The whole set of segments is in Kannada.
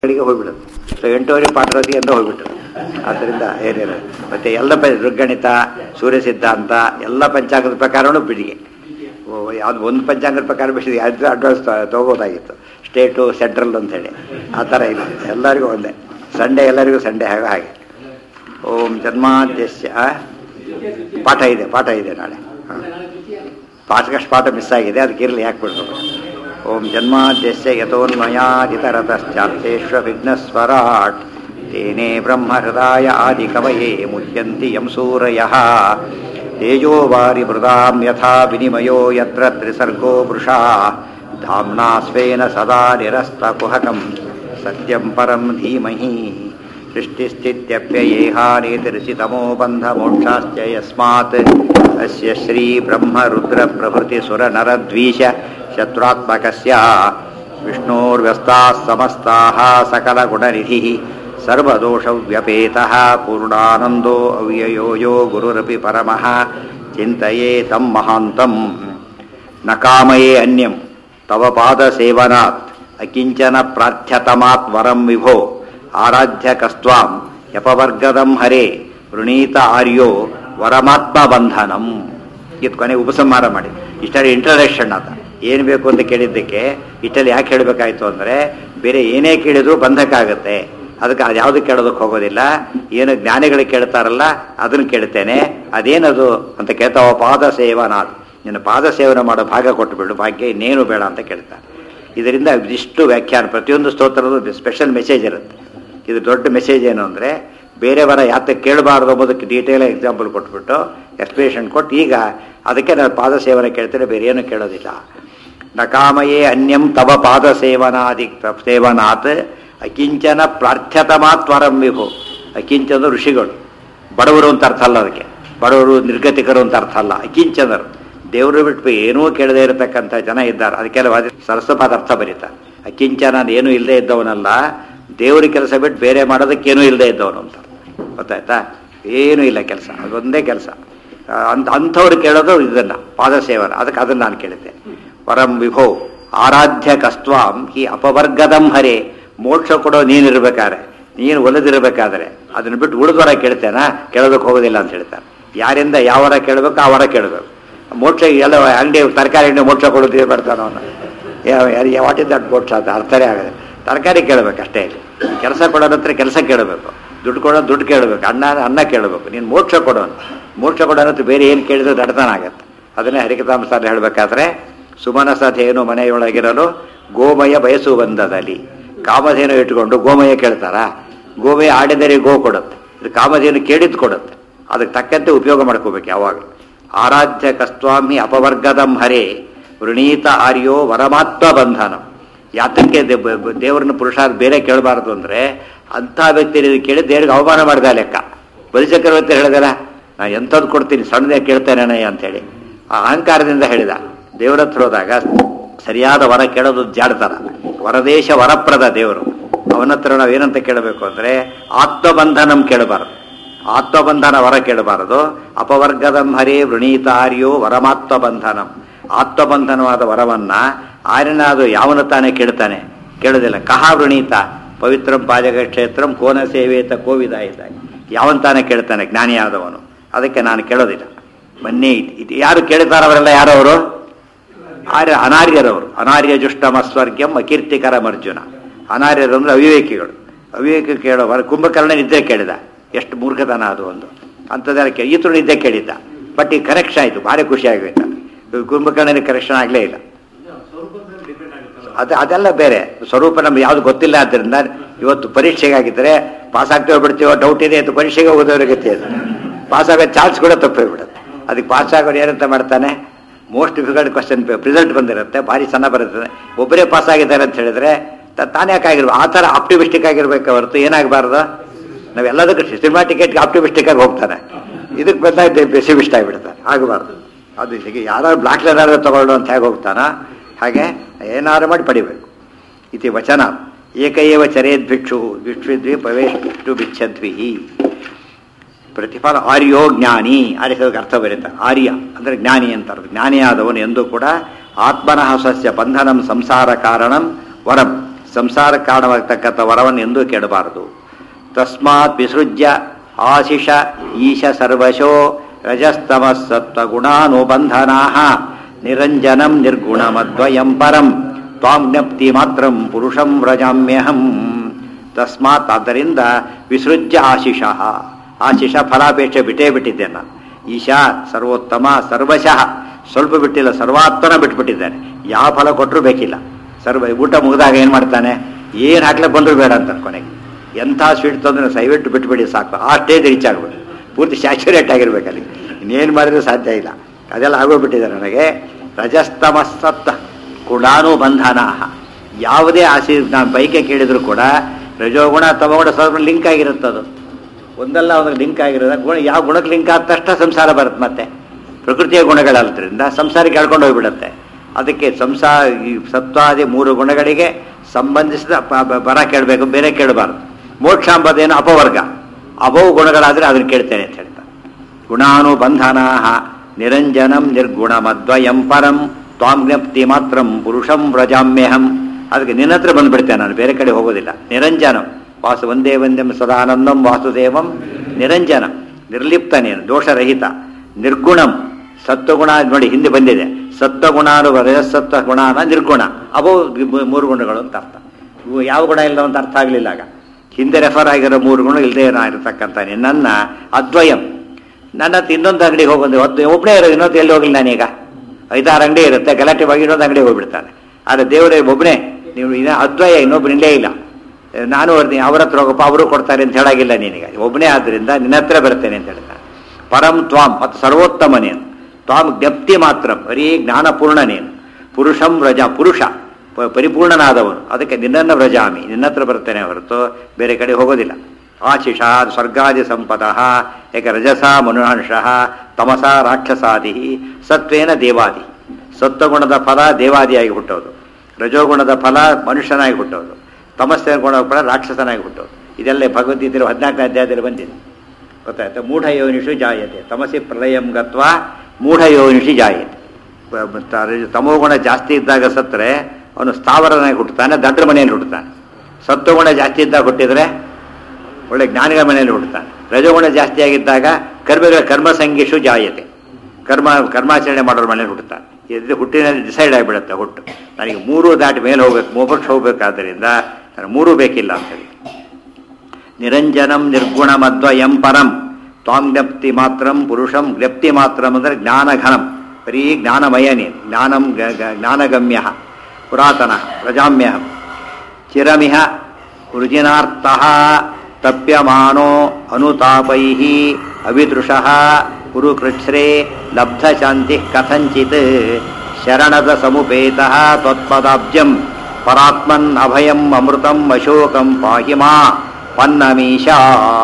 ಕಡೆಗೆ ಹೋಗ್ಬಿಡುತ್ತೆ ಸೊ ಎಂಟೂವರೆ ಪಾಠರತಿ ಅಂತ ಹೋಗ್ಬಿಟ್ರು ಆದ್ದರಿಂದ ಏನಿಲ್ಲ ಮತ್ತೆ ಎಲ್ಲ ಪ ಋಗ್ಗಣಿತ ಸೂರ್ಯ ಸಿದ್ಧಾಂತ ಎಲ್ಲ ಪಂಚಾಂಗದ ಪ್ರಕಾರನೂ ಬಿಡಿಗೆ ಯಾವ್ದು ಒಂದು ಪಂಚಾಂಗದ ಪ್ರಕಾರ ಬಿಡಿಸಿದೆ ಯಾವ್ದು ಅಡ್ವಾನ್ಸ್ ತಗೋಬೋದಾಗಿತ್ತು ಸ್ಟೇಟು ಸೆಂಟ್ರಲ್ ಅಂತ ಹೇಳಿ ಆ ಥರ ಇಲ್ಲ ಎಲ್ಲರಿಗೂ ಒಂದೇ ಸಂಡೇ ಎಲ್ಲರಿಗೂ ಸಂಡೇ ಹಾಗೆ ಹಾಗೆ ಓಂ ಜನ್ಮಾದ್ಯಸ್ಯ ಪಾಠ ಇದೆ ಪಾಠ ಇದೆ ನಾಳೆ ಹಾಂ ಪಾಠಕಷ್ಟು ಪಾಠ ಮಿಸ್ ಆಗಿದೆ ಅದಕ್ಕೆ ಇರಲಿ ಯಾಕೆ ಬಿಡ್ಬೇಕು ಓಂ ಜನ್ಮಾದ್ಯಸ್ಯ ಯಥೋನ್ಮಯಾದಿತರತಶ್ಚಾರ್ಥೇಶ್ವ ವಿಘ್ನಸ್ವರಾಟ್ ತೇನೇ ಬ್ರಹ್ಮಹೃದಾಯ ಆದಿಕವಯೇ ಮುಹ್ಯಂತಿ ಯಂ ಸೂರಯಃ ತೇಜೋ ವಾರಿ ಮೃದಾಂ ಯಥಾ ವಿನಿಮಯೋ ಯತ್ರ ತ್ರಿಸರ್ಗೋ ವೃಷಾ ಧಾಮ್ನಾ ಸ್ವೇನ ಸದಾ ನಿರಸ್ತಕುಹಕಂ ಸತ್ಯಂ ಪರಂ ಧೀಮಹಿ ಸೃಷ್ಟಿಸ್ಥಿತ್ಯಪ್ಯಯೇಹಾನೇತಿರ್ಷಿತಮೋ ಬಂಧಮೋಕ್ಷಾಶ್ಚ ಯಸ್ಮಾತ್ ಅಸ್ಯ ಶ್ರೀ ಬ್ರಹ್ಮ ರುದ್ರ ಪ್ರಭೃತಿ ಸುರ ನರದ್ವೀಶ ಶತ್ರುತ್ಮಕಸ್ಯ ವಿಷ್ಣೋರ್ವ್ಯಸ್ತಾಃ ಸಮಸ್ತಾಃ ಸಕಲಗುಣನಿಧಿಃ ಸರ್ವದೋಷವ್ಯಪೇತಃ ಪೂರ್ಣಾನಂದೋ ಅವ್ಯಯೋ ಯೋ ಗುರುರಪಿ ಪರಮಃ ಚಿಂತಯೇ ತಂ ಮಹಾಂತಂ ನ ಕಾಮಯೇ ಅನ್ಯಂ ತವ ಪಾದಸೇವನಾತ್ ಅಕಿಂಚನ ಪ್ರಾರ್ಥ್ಯತಮಾತ್ ವರಂ ವಿಭೋ ಆರಾಧ್ಯ ಕಸ್ತ್ವಾಂ ಯಪವರ್ಗದಂ ಹರೇ ವೃಣೀತ ಆರ್ಯೋ ವರಮಾತ್ಮ ಬಂಧನಂ ಇದು ಕೊನೆ ಉಪಸಂಹಾರ ಮಾಡಿ ಇಷ್ಟರ ಇಂಟ್ರಡಕ್ಷನ್ ಆತ ಏನು ಬೇಕು ಅಂತ ಕೇಳಿದ್ದಕ್ಕೆ ಇಷ್ಟಲ್ಲಿ ಯಾಕೆ ಹೇಳಬೇಕಾಯ್ತು ಅಂದರೆ ಬೇರೆ ಏನೇ ಕೇಳಿದ್ರು ಬಂಧಕ್ಕಾಗತ್ತೆ ಅದಕ್ಕೆ ಅದು ಯಾವುದು ಕೇಳೋದಕ್ಕೆ ಹೋಗೋದಿಲ್ಲ ಏನು ಜ್ಞಾನಿಗಳು ಕೇಳ್ತಾರಲ್ಲ ಅದನ್ನು ಕೇಳ್ತೇನೆ ಅದೇನದು ಅಂತ ಕೇಳ್ತಾವ ಪಾದ ಸೇವನಾಥ್ ನಿನ್ನ ಪಾದ ಸೇವನೆ ಮಾಡೋ ಭಾಗ ಕೊಟ್ಟುಬಿಡು ಭಾಗ್ಯ ಇನ್ನೇನು ಬೇಡ ಅಂತ ಕೇಳ್ತಾರೆ ಇದರಿಂದ ಇಷ್ಟು ವ್ಯಾಖ್ಯಾನ ಪ್ರತಿಯೊಂದು ಸ್ತೋತ್ರದ ಸ್ಪೆಷಲ್ ಮೆಸೇಜ್ ಇರುತ್ತೆ ಇದು ದೊಡ್ಡ ಮೆಸೇಜ್ ಏನು ಅಂದರೆ ಬೇರೆಯವರ ಯಾತ ಕೇಳಬಾರ್ದು ಎಂಬುದಕ್ಕೆ ಡೀಟೇಲ್ ಎಕ್ಸಾಂಪಲ್ ಕೊಟ್ಬಿಟ್ಟು ಎಕ್ಸ್ಪ್ಲೇಷನ್ ಕೊಟ್ಟು ಈಗ ಅದಕ್ಕೆ ನಾನು ಪಾದ ಸೇವನೆ ಕೇಳ್ತೇನೆ ಬೇರೆ ಏನು ಕೇಳೋದಿಲ್ಲ ನಕಾಮಯೇ ಅನ್ಯಂ ತವ ಪಾದ ಸೇವನಾದಿ ಸೇವನಾತ್ ಅಕಿಂಚನ ಪ್ರಾರ್ಥ್ಯತಮಾತ್ವರಂ ವಿಭು ಅಕಿಂಚನ ಋಷಿಗಳು ಬಡವರು ಅಂತ ಅರ್ಥ ಅಲ್ಲ ಅದಕ್ಕೆ ಬಡವರು ನಿರ್ಗತಿಕರು ಅಂತ ಅರ್ಥ ಅಲ್ಲ ಅಕಿಂಚನರು ದೇವರು ಬಿಟ್ಟು ಏನೂ ಕೇಳದೇ ಇರತಕ್ಕಂಥ ಜನ ಇದ್ದಾರೆ ಅದಕ್ಕೆಲ್ಲ ಸರಸಪಾದ ಅರ್ಥ ಬರೀತಾರೆ ಅಕಿಂಚನ ಏನೂ ಇಲ್ಲದೆ ಇದ್ದವನಲ್ಲ ದೇವ್ರ ಕೆಲಸ ಬಿಟ್ಟು ಬೇರೆ ಮಾಡೋದಕ್ಕೇನೂ ಇಲ್ಲದೆ ಇದ್ದವನು ಅಂತ ಗೊತ್ತಾಯ್ತಾ ಏನೂ ಇಲ್ಲ ಕೆಲಸ ಅದೊಂದೇ ಕೆಲಸ ಅಂತ ಅಂಥವ್ರು ಕೇಳೋದು ಇದನ್ನು ಪಾದ ಸೇವನ ಅದಕ್ಕೆ ಅದನ್ನು ನಾನು ಕೇಳಿದ್ದೆ ಪರಂ ವಿಭೋ ಆರಾಧ್ಯ ಕಸ್ತ್ವಾಂ ಈ ಅಪವರ್ಗದಂ ಹರೇ ಮೋಕ್ಷ ಕೊಡೋ ನೀನಿರ್ಬೇಕಾದ್ರೆ ನೀನು ಒಲಿದಿರ್ಬೇಕಾದ್ರೆ ಅದನ್ನು ಬಿಟ್ಟು ಉಳಿದವರ ಕೇಳ್ತೇನಾ ಕೇಳೋದಕ್ಕೆ ಹೋಗೋದಿಲ್ಲ ಅಂತ ಹೇಳ್ತಾರೆ ಯಾರಿಂದ ಯಾವರ ಕೇಳಬೇಕು ಅವರ ಕೇಳಬೇಕು ಮೋಕ್ಷ ಎಲ್ಲ ಅಂಗಡಿ ತರಕಾರಿ ಅಂಗಡಿ ಮೋಕ್ಷ ಕೊಡೋದು ಬರ್ತಾನೆ ಅವನು ವಾಟ್ ಇಸ್ ದಟ್ ಮೋಕ್ಷ ಅಂತ ಅರ್ಥನೇ ಆಗದೆ ತರಕಾರಿ ಕೇಳಬೇಕು ಅಷ್ಟೇ ಇಲ್ಲಿ ಕೆಲಸ ಕೊಡೋನ ಹತ್ರ ಕೆಲಸ ಕೇಳಬೇಕು ದುಡ್ಡು ಕೊಡೋದು ದುಡ್ಡು ಕೇಳಬೇಕು ಅನ್ನ ಅನ್ನ ಕೇಳಬೇಕು ನೀನು ಮೋಕ್ಷ ಕೊಡೋನು ಮೋಕ್ಷ ಕೊಡೋನ ಬೇರೆ ಏನು ಕೇಳಿದ್ರು ದಡ್ತನ ಆಗತ್ತೆ ಅದನ್ನೇ ಹರಿಕತಾಂಸಾರ ಹೇಳಬೇಕಾದ್ರೆ ಸುಮನಸಧೇನು ಮನೆಯೊಳಗಿರಲು ಗೋಮಯ ಬಯಸು ಬಂದದಲ್ಲಿ ಕಾಮಧೇನು ಇಟ್ಕೊಂಡು ಗೋಮಯ ಕೇಳ್ತಾರ ಗೋಮಯ ಆಡಿದರೆ ಗೋ ಕೊಡುತ್ತೆ ಇದು ಕಾಮಧೇನು ಕೇಳಿದ್ದು ಕೊಡುತ್ತೆ ಅದಕ್ಕೆ ತಕ್ಕಂತೆ ಉಪಯೋಗ ಮಾಡ್ಕೋಬೇಕು ಯಾವಾಗಲೂ ಆರಾಧ್ಯ ಕಸ್ವಾಮಿ ಅಪವರ್ಗದಂ ಹರೇ ವೃಣೀತ ಆರ್ಯೋ ವರಮಾತ್ಮ ಬಂಧನಂ ಯಾತಕ್ಕೆ ದೇವರನ್ನ ಪುರುಷಾರ್ಥ ಬೇರೆ ಕೇಳಬಾರದು ಅಂದರೆ ಅಂಥ ವ್ಯಕ್ತಿ ಕೇಳಿ ದೇವರಿಗೆ ಅವಮಾನ ಮಾಡಿದ ಲೆಕ್ಕ ಬಲಿಚಕ್ರವರ್ತಿ ಹೇಳಿದಾರ ನಾನು ಎಂಥದ್ದು ಕೊಡ್ತೀನಿ ಸಣ್ಣದೇ ಕೇಳ್ತೇನೆ ಅಂತೇಳಿ ಆ ಅಹಂಕಾರದಿಂದ ಹೇಳಿದ ದೇವರ ಹತ್ರ ಹೋದಾಗ ಸರಿಯಾದ ವರ ಕೇಳೋದು ಜಾಡ್ತಾರ ವರದೇಶ ವರಪ್ರದ ದೇವರು ಅವನ ಹತ್ರ ನಾವು ಏನಂತ ಕೇಳಬೇಕು ಅಂದರೆ ಆತ್ಮಬಂಧನಂ ಕೇಳಬಾರದು ಆತ್ಮಬಂಧನ ವರ ಕೇಳಬಾರದು ಅಪವರ್ಗದಂ ಹರೇ ವೃಣೀತಾರ್ಯೋ ವರಮಾತ್ಮ ಬಂಧನಂ ಆತ್ಮಬಂಧನವಾದ ವರವನ್ನ ಆರ್ಯನಾದು ಯಾವನ ತಾನೇ ಕೇಳ್ತಾನೆ ಕೇಳೋದಿಲ್ಲ ಕಹ ವೃಣೀತ ಪವಿತ್ರಂ ಪಾಜಕ ಕ್ಷೇತ್ರಂ ಕೋನ ಸೇವೇತ ಕೋವಿದಾಯಿತ ಯಾವನ್ ತಾನೇ ಕೇಳ್ತಾನೆ ಜ್ಞಾನಿಯಾದವನು ಅದಕ್ಕೆ ನಾನು ಕೇಳೋದಿಲ್ಲ ಮೊನ್ನೆ ಇದು ಯಾರು ಕೇಳ್ತಾರವರೆಲ್ಲ ಯಾರವರು ಆರ್ಯ ಅನಾರ್ಯರವರು ಅನಾರ್ಯ ಜುಷ್ಟಮಸ್ವರ್ಗ್ಯಂ ಅಕೀರ್ತಿಕರಂ ಅರ್ಜುನ ಅನಾರ್ಯರು ಅಂದ್ರೆ ಅವಿವೇಕಿಗಳು ಅವಿವೇಕ ಕೇಳೋವರ ಕುಂಭಕರ್ಣ ನಿದ್ದೆ ಕೇಳಿದ ಎಷ್ಟು ಮೂರ್ಖತನ ಅದು ಒಂದು ಅಂಥದ್ದೆಲ್ಲ ಕೇಳಿ ಈತರು ನಿದ್ದೆ ಕೇಳಿದ್ದ ಬಟ್ ಈಗ ಕರೆಕ್ಷನ್ ಆಯಿತು ಭಾರಿ ಖುಷಿ ಆಗೋಯ್ತು ಕುಂಭಕರ್ಣನಿಗೆ ಕರೆಕ್ಷನ್ ಆಗಲೇ ಇಲ್ಲ ಅದು ಅದೆಲ್ಲ ಬೇರೆ ಸ್ವರೂಪ ನಮ್ಗೆ ಯಾವುದು ಗೊತ್ತಿಲ್ಲ ಆದ್ದರಿಂದ ಇವತ್ತು ಪರೀಕ್ಷೆಗಾಗಿದ್ದರೆ ಪಾಸ್ ಆಗ್ತೇವೆ ಬಿಡ್ತೀವೋ ಡೌಟ್ ಇದೆ ಅಂತ ಪರೀಕ್ಷೆಗೆ ಹೋಗೋದವ್ರ ಗತಿ ಅದು ಪಾಸ್ ಆಗೋ ಚಾನ್ಸ್ ಕೂಡ ತಪ್ಪೋಗ್ಬಿಡುತ್ತೆ ಅದಕ್ಕೆ ಪಾಸ್ ಆಗೋರು ಏನಂತ ಮಾಡ್ತಾನೆ ಮೋಸ್ಟ್ ಡಿಫಿಕಲ್ಟ್ ಕ್ವಶನ್ ರಿಸಲ್ಟ್ ಬಂದಿರುತ್ತೆ ಭಾರಿ ಚೆನ್ನಾಗಿ ಬರುತ್ತದೆ ಒಬ್ಬರೇ ಪಾಸ್ ಆಗಿದ್ದಾರೆ ಅಂತ ಹೇಳಿದ್ರೆ ತಾನೇ ಯಾಕಾಗಿರ್ಬೋದು ಆ ಥರ ಆಪ್ಟಿಮಿಸ್ಟಿಕ್ ಆಗಿರ್ಬೇಕು ಹೊರತು ಏನಾಗಬಾರ್ದು ನಾವೆಲ್ಲದಕ್ಕೂ ಸಿನಿಮಾಟಿಕೆಟ್ಗೆ ಆಪ್ಟಿಮಿಸ್ಟಿಕ್ ಆಗಿ ಹೋಗ್ತಾನೆ ಇದಕ್ಕೆ ಬಂದಾಗ ಪೆಸಿಮಿಸ್ಟ್ ಆಗಿಬಿಡ್ತಾನೆ ಆಗಬಾರ್ದು ಅದು ಹೀಗೆ ಯಾರು ಬ್ಲಾಕ್ ಲೆನಾರು ತಗೊಳ್ಳೋ ಅಂತ ಹೇಗೆ ಹೋಗ್ತಾನ ಹಾಗೆ ಏನಾರು ಮಾಡಿ ಪಡಿಬೇಕು ಇತಿ ವಚನ ಏಕಏವ ಚರೇದ್ ಭಿಕ್ಷು ಭಿಕ್ಷುದ್ವಿ ಪ್ರವೇಶ ಬಿಚ್ಛದ್ವಿ ಪ್ರತಿಫಲ ಆರ್ಯೋ ಜ್ಞಾನಿ ಆರ್ಯಕ್ಕೆ ಅರ್ಥ ಬರುತ್ತೆ ಆರ್ಯ ಅಂದರೆ ಜ್ಞಾನಿ ಅಂತಾರೆ ಜ್ಞಾನಿಯಾದವನು ಎಂದೂ ಕೂಡ ಆತ್ಮನಃ ಸ್ವಸ್ಯ ಬಂಧನಂ ಸಂಸಾರ ಕಾರಣಂ ವರಂ ಸಂಸಾರ ಕಾರಣವಾಗತಕ್ಕಂಥ ವರವನ್ನು ಎಂದೂ ಕೆಡಬಾರದು ತಸ್ಮಾತ್ ವಿಸೃಜ್ಯ ಆಶಿಷ ಈಶ ಸರ್ವಶೋ ರಜಸ್ತಮ ಸತ್ವಗುಣಾನುಬಂಧನಾ ನಿರಂಜನಂ ನಿರ್ಗುಣಮದ್ವಯಂ ಪರಂ ತ್ವಾಂ ಜ್ಞಪ್ತಿ ಮಾತ್ರಂ ಪುರುಷಂ ವ್ರಜಾಮ್ಯಹಂ ತಸ್ಮಾತ್ ಆದ್ದರಿಂದ ವಿಸೃಜ್ಯ ಆಶಿಷ ಆಶಿಷ ಫಲಾಪೇಕ್ಷೆ ಬಿಟ್ಟೇ ಬಿಟ್ಟಿದ್ದೇನೆ ನಾನು ಈಶಾ ಸರ್ವೋತ್ತಮ ಸರ್ವಶಃ ಸ್ವಲ್ಪ ಬಿಟ್ಟಿಲ್ಲ ಸರ್ವಾತ್ಮನ ಬಿಟ್ಬಿಟ್ಟಿದ್ದಾನೆ ಯಾವ ಫಲ ಕೊಟ್ಟರೂ ಬೇಕಿಲ್ಲ ಸರ್ವ ಊಟ ಮುಗಿದಾಗ ಏನು ಮಾಡ್ತಾನೆ ಏನು ಹಾಕ್ಲಿಕ್ಕೆ ಬಂದರೂ ಬೇಡ ಅಂತ ಕೊನೆಗೆ ಎಂಥ ಸ್ವೀಟ್ ತಂದ್ರೆ ಸೈವಿಟ್ಟು ಬಿಟ್ಬಿಡಿ ಸಾಕು ಆ ಸ್ಟೇಜ್ ರೀಚ್ ಆಗ್ಬಿಡಿ ಪೂರ್ತಿ ಸ್ಯಾಚುರೇಟ್ ಆಗಿರ್ಬೇಕಲ್ಲಿ ಇನ್ನೇನು ಮಾಡಿದ್ರೆ ಸಾಧ್ಯ ಇಲ್ಲ ಅದೆಲ್ಲ ಆಗೋಗ್ಬಿಟ್ಟಿದೆ ನನಗೆ ರಜಸ್ತಮಸತ್ತ ಕುಡಾನು ಬಂಧನ ಯಾವುದೇ ಆಸೆ ನಾನು ಬೈಕೆ ಕೇಳಿದ್ರು ಕೂಡ ರಜೋಗುಣ ತಮಗುಣ ಸ್ವಲ್ಪ ಲಿಂಕ್ ಆಗಿರುತ್ತದು ಒಂದಲ್ಲ ಒಂದು ಲಿಂಕ್ ಆಗಿರೋದ ಗುಣ ಯಾವ ಗುಣಕ್ಕೆ ಲಿಂಕ್ ಆದ ತಕ್ಷಣ ಸಂಸಾರ ಬರುತ್ತೆ ಮತ್ತೆ ಪ್ರಕೃತಿಯ ಗುಣಗಳಲ್ಲದ್ರಿಂದ ಸಂಸಾರಕ್ಕೆ ಎಳ್ಕೊಂಡು ಹೋಗ್ಬಿಡುತ್ತೆ ಅದಕ್ಕೆ ಸಂಸಾರ ಈ ಸತ್ವಾದಿ ಮೂರು ಗುಣಗಳಿಗೆ ಸಂಬಂಧಿಸಿದ ಪ- ಬ- ಬರ ಕೇಳಬೇಕು ಬೇರೆ ಕೇಳಬಾರ್ದು ಮೋಕ್ಷ ಎಂಬುದೇನು ಅಪವರ್ಗ ಅಭವ ಗುಣಗಳಾದರೆ ಅದನ್ನು ಕೇಳ್ತೇನೆ ಅಂತ ಹೇಳ್ತಾರೆ ಗುಣಾನುಬಂಧನಾ ನಿರಂಜನಂ ನಿರ್ಗುಣಮದ್ವಯಂ ಪರಂ ತ್ವಾಂ ಜ್ಞಪ್ತಿ ಮಾತ್ರಂ ಪುರುಷಂ ವ್ರಜಾಮ್ಯಹಂ ಅದಕ್ಕೆ ನಿನ್ನ ಹತ್ರ ಬಂದ್ಬಿಡ್ತೇನೆ ನಾನು ಬೇರೆ ಕಡೆ ಹೋಗೋದಿಲ್ಲ ನಿರಂಜನಂ ವಾಸು ಒಂದೇ ಒಂದೇ ಸದಾನಂದಂ ವಾಸುದೇವಂ ನಿರಂಜನ ನಿರ್ಲಿಪ್ತ ನೀನು ದೋಷರಹಿತ ನಿರ್ಗುಣಂ ಸತ್ವಗುಣ ನೋಡಿ ಹಿಂದೆ ಬಂದಿದೆ ಸತ್ವಗುಣ ರಜಸತ್ವ ಗುಣನ ನಿರ್ಗುಣ ಅವು ಮೂರು ಗುಣಗಳು ಅಂತ ಅರ್ಥ ಇವು ಯಾವ ಗುಣ ಇಲ್ಲ ಅಂತ ಅರ್ಥ ಆಗಲಿಲ್ಲ ಆಗ ಹಿಂದೆ ರೆಫರ್ ಆಗಿರೋ ಮೂರು ಗುಣ ಇಲ್ಲದೆ ಇರತಕ್ಕಂಥ ನಿನ್ನನ್ನ ಅದ್ವಯಂ ನನ್ನ ಹತ್ರ ಇನ್ನೊಂದು ಅಂಗಡಿಗೆ ಹೋಗೋದು ಒದ್ದು ಒಬ್ಬನೇ ಇರೋದು ಇನ್ನೊಂದು ಎಲ್ಲಿ ಹೋಗಿಲ್ಲ ನಾನೀಗ ಐದಾರು ಅಂಗಡಿ ಇರುತ್ತೆ ಗಲಾಟೆ ಬಗ್ಗೆ ಇನ್ನೊಂದು ಅಂಗಡಿಗೆ ಹೋಗ್ಬಿಡ್ತಾನೆ ಆದರೆ ದೇವರೇ ಒಬ್ಬನೇ ನೀವು ಇನ್ನ ಅದ್ವಯ ಇನ್ನೊಬ್ಬರು ಇಲ್ಲೇ ಇಲ್ಲ ನಾನು ಬರ್ತೀನಿ ಅವ್ರ ಹತ್ರ ಹೋಗಪ್ಪ ಅವರು ಕೊಡ್ತಾರೆ ಅಂತ ಹೇಳಾಗಿಲ್ಲ ನೀನೀಗ ಒಬ್ಬನೇ ಆದ್ದರಿಂದ ನಿನ್ನ ಹತ್ರ ಬರ್ತೇನೆ ಅಂತ ಹೇಳ್ತಾನೆ ಪರಂ ತ್ವಾಂ ಮತ್ತು ಸರ್ವೋತ್ತಮ ನೀನು ತ್ವಾಂ ಜ್ಞಪ್ತಿ ಮಾತ್ರ ಬರೀ ಜ್ಞಾನಪೂರ್ಣ ನೀನು ಪುರುಷಂ ವ್ರಜ ಪುರುಷ ಪ- ಪರಿಪೂರ್ಣನಾದವನು ಅದಕ್ಕೆ ನಿನ್ನನ್ನು ವ್ರಜಾಮಿ ನಿನ್ನ ಹತ್ರ ಬರ್ತೇನೆ ಹೊರತು ಬೇರೆ ಕಡೆ ಹೋಗೋದಿಲ್ಲ ಆಶಿಷ ಸ್ವರ್ಗಾದಿ ಸಂಪದಃ ಏಕ ರಜಸ ಮನುಹಂಶಃ ತಮಸ ರಾಕ್ಷಸಾದಿ ಸತ್ವೇನ ದೇವಾದಿ ಸತ್ವಗುಣದ ಫಲ ದೇವಾದಿಯಾಗಿ ಹುಟ್ಟೋದು ರಜೋಗುಣದ ಫಲ ಮನುಷ್ಯನಾಗಿ ಹುಟ್ಟೋದು ತಮಸ್ಸಿನ ಗುಣದ ಫಲ ರಾಕ್ಷಸನಾಗಿ ಹುಟ್ಟೋದು ಇದೆಲ್ಲ ಭಗವದ್ಗೀತೆಯಲ್ಲಿ ಹದಿನಾಲ್ಕನೇ ಅಧ್ಯಾಯದಲ್ಲಿ ಬಂದಿದೆ ಗೊತ್ತಾಯ್ತಾ ಮೂಢಯೋನಿಷು ಜಾಯತೆ ತಮಸಿ ಪ್ರಳಯಂ ಗತ್ವ ಮೂಢಯೋನಿಷು ಜಾಯತೆ ಬ- ಮತ್ತ ರ- ತಮೋಗುಣ ಜಾಸ್ತಿ ಇದ್ದಾಗ ಸತ್ತರೆ ಅವನು ಸ್ಥಾವರನಾಗಿ ಹುಟ್ಟುತ್ತಾನೆ ದಡ್ರ ಮನೆಯಲ್ಲಿ ಹುಟ್ಟುತ್ತಾನೆ ಸತ್ವಗುಣ ಜಾಸ್ತಿ ಇದ್ದಾಗ ಹುಟ್ಟಿದ್ರೆ ಒಳ್ಳೆ ಜ್ಞಾನಿಗಳ ಮನೆಯಲ್ಲಿ ಹುಟ್ಟುತ್ತಾನೆ ರಜೋಗುಣ ಜಾಸ್ತಿ ಆಗಿದ್ದಾಗ ಕರ್ಮಗಳ ಕರ್ಮ ಸಂಗೀಷು ಜಾಯತೆ ಕರ್ಮ ಕರ್ಮಾಚರಣೆ ಮಾಡೋರ ಮನೇಲಿ ಹುಟ್ಟುತ್ತಾನೆ ಇದು ಹುಟ್ಟಿನಲ್ಲಿ ಡಿಸೈಡ್ ಆಗಿಬಿಡುತ್ತೆ ಹುಟ್ಟು ನನಗೆ ಮೂರು ದಾಟಿ ಮೇಲೆ ಹೋಗ್ಬೇಕು ಮೋಪಕ್ಷ ಹೋಗ್ಬೇಕಾದ್ದರಿಂದ ನನಗೆ ಮೂರೂ ಬೇಕಿಲ್ಲ ಅಂತೇಳಿ ನಿರಂಜನಂ ನಿರ್ಗುಣಮದ್ವಯಂ ಪರಂ ತ್ವಾಂ ಜ್ಞಪ್ತಿ ಮಾತ್ರಂ ಪುರುಷಂ ಜ್ಞಪ್ತಿ ಮಾತ್ರಂ ಅಂದರೆ ಜ್ಞಾನಘನಂ ಬರೀ ಜ್ಞಾನಮಯ ನೀನು ಜ್ಞಾನಂ ಗ- ಗ- ಜ್ಞಾನಗಮ್ಯ ಪುರಾತನ ಪ್ರಜಾಮ್ಯ ಚಿರಮಿಹ ವೃಜಿನಾರ್ಥ ತಪ್ಯಮಾನೋ ಅನುತಾಪೈ ಅವಿದೃಶಃ ಕುರುಕೃಚ್ಛ್ರೇ ಲಬ್ಧಶಾಂತಿ ಕಥಂಚಿತ್ ಶರಣದ ಸಮುಪೇತ ತ್ವತ್ಪದಾಬ್ಜಂ ಪರಾತ್ಮನ್ ಅಭಯಂ ಅಮೃತಂ ಅಶೋಕಂ ಪಾಹಿ ಮಾ ಪನ್ನಮೀಶಾ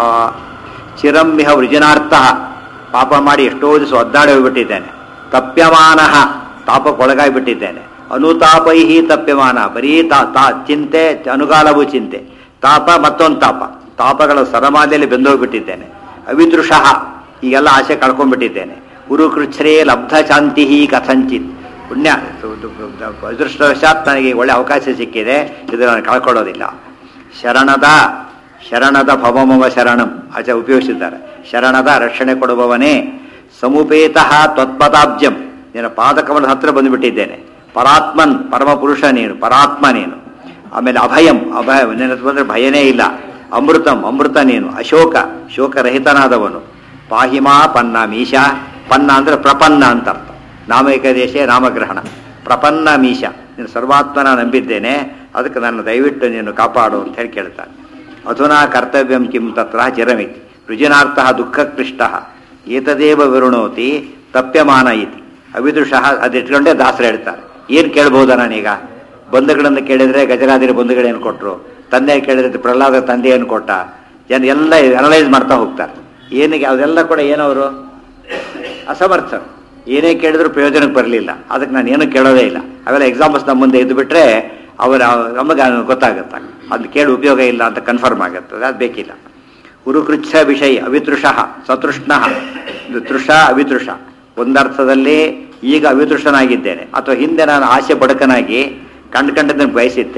ಚಿರಂಬಿಹ ವೃಜನಾರ್ಥ ಪಾಪ ಮಾಡಿ ಎಷ್ಟೋ ದಿವಸ ಒದ್ದಾಡಿ ಹೋಗ್ಬಿಟ್ಟಿದ್ದೇನೆ ತಪ್ಯಮಾನ ತಾಪಕ್ಕೊಳಗಾಗ್ಬಿಟ್ಟಿದ್ದೇನೆ ಅನುತಾಪೈಹಿ ತಪ್ಯಮಾನ ಬರೀ ತಾ ತಾ ಚಿಂತೆ ಅನುಗಾಲವು ಚಿಂತೆ ತಾಪ ಮತ್ತೊಂದು ತಾಪ ತಾಪಗಳ ಸರಮಾಲೆಯಲ್ಲಿ ಬೆಂದೋಗ್ಬಿಟ್ಟಿದ್ದೇನೆ ಅವಿದೃಶಃ ಈಗೆಲ್ಲ ಆಸೆ ಕಳ್ಕೊಂಡ್ಬಿಟ್ಟಿದ್ದೇನೆ ಗುರುಕೃಚ್ಛ್ರೇ ಲಬ್ಧ ಶಾಂತಿ ಕಥಂಚಿತ್ ಪುಣ್ಯ ಅದೃಷ್ಟವಶಾತ್ ನನಗೆ ಒಳ್ಳೆ ಅವಕಾಶ ಸಿಕ್ಕಿದೆ ಇದು ನಾನು ಕಳ್ಕೊಳ್ಳೋದಿಲ್ಲ ಶರಣದ ಶರಣದ ಭವಮವ ಶರಣಂ ಆಚೆ ಉಪಯೋಗಿಸಿದ್ದಾರೆ ಶರಣದ ರಕ್ಷಣೆ ಕೊಡುವವನೇ ಸಮುಪೇತ ತ್ವತ್ಪದಾಬ್ಜಂ ನಿನ್ನ ಪಾದಕಮಲದ ಹತ್ರ ಬಂದುಬಿಟ್ಟಿದ್ದೇನೆ ಪರಾತ್ಮನ್ ಪರಮಪುರುಷ ನೀನು ಪರಾತ್ಮ ನೀನು ಆಮೇಲೆ ಅಭಯಂ ಅಭಯ ನಿನ್ನ ಹತ್ರ ಬಂದ್ರೆ ಭಯನೇ ಇಲ್ಲ ಅಮೃತಂ ಅಮೃತ ನೀನು ಅಶೋಕ ಶೋಕರಹಿತನಾದವನು ಪಾಹಿಮಾ ಪನ್ನ ಮೀಶ ಪನ್ನ ಅಂದ್ರೆ ಪ್ರಪನ್ನ ಅಂತ ಅರ್ಥ ನಾಮೈಕದೇಶ ನಾಮಗ್ರಹಣ ಪ್ರಪನ್ನ ಮೀಶ ನೀನು ಸರ್ವಾತ್ಮನ ನಂಬಿದ್ದೇನೆ ಅದಕ್ಕೆ ನಾನು ದಯವಿಟ್ಟು ನೀನು ಕಾಪಾಡು ಅಂತ ಹೇಳಿ ಕೇಳ್ತಾನೆ ಅಧುನಾ ಕರ್ತವ್ಯಂ ಕಿಂ ತತ್ರ ಚಿರಮಿತಿ ರುಜಿನಾರ್ಥ ದುಃಖಕ್ಲಿಷ್ಟ ಏತದೇವ ವಿರುಣೋತಿ ತಪ್ಯಮಾನ ಇತಿ ಅವಿದುಷಃ ಅದಿಟ್ಕೊಂಡೇ ದಾಸರು ಹೇಳ್ತಾರೆ ಏನು ಕೇಳ್ಬೋದ ನಾನೀಗ ಬಂಧುಗಳನ್ನು ಕೇಳಿದ್ರೆ ಗಜರಾದಿರ ಬಂಧುಗಳೇನು ಕೊಟ್ಟರು ತಂದೆ ಕೇಳಿದ್ರೆ ಪ್ರಹ್ಲಾದ ತಂದೆ ಏನು ಕೊಟ್ಟ ಜನ ಎಲ್ಲ ಅನಲೈಸ್ ಮಾಡ್ತಾ ಹೋಗ್ತಾರೆ ಏನಿಗೆ ಅದೆಲ್ಲ ಕೂಡ ಏನವರು ಅಸಮರ್ಥರು ಏನೇ ಕೇಳಿದ್ರು ಪ್ರಯೋಜನಕ್ಕೆ ಬರಲಿಲ್ಲ ಅದಕ್ಕೆ ನಾನು ಏನು ಕೇಳೋದೇ ಇಲ್ಲ ಅವೆಲ್ಲ ಎಕ್ಸಾಂಪಲ್ಸ್ ನಮ್ಮ ಮುಂದೆ ಇದ್ದು ಬಿಟ್ರೆ ಅವರ ನಮಗೆ ಗೊತ್ತಾಗುತ್ತೆ ಅದು ಕೇಳಿ ಉಪಯೋಗ ಇಲ್ಲ ಅಂತ ಕನ್ಫರ್ಮ್ ಆಗುತ್ತದೆ ಅದು ಬೇಕಿಲ್ಲ ಉರುಕೃಚ್ಛ ವಿಷಯ ಅವಿತೃಷಃ ಸತೃಷ್ಣ ಇದು ತೃಷ ಅವಿತೃಷ ಒಂದರ್ಥದಲ್ಲಿ ಈಗ ಅವಿತೃಷನಾಗಿದ್ದೇನೆ ಅಥವಾ ಹಿಂದೆ ನಾನು ಆಸೆ ಬಡಕನಾಗಿ ಕಂಡು ಕಂಡದನ್ನು ಬಯಸಿದ್ದೆ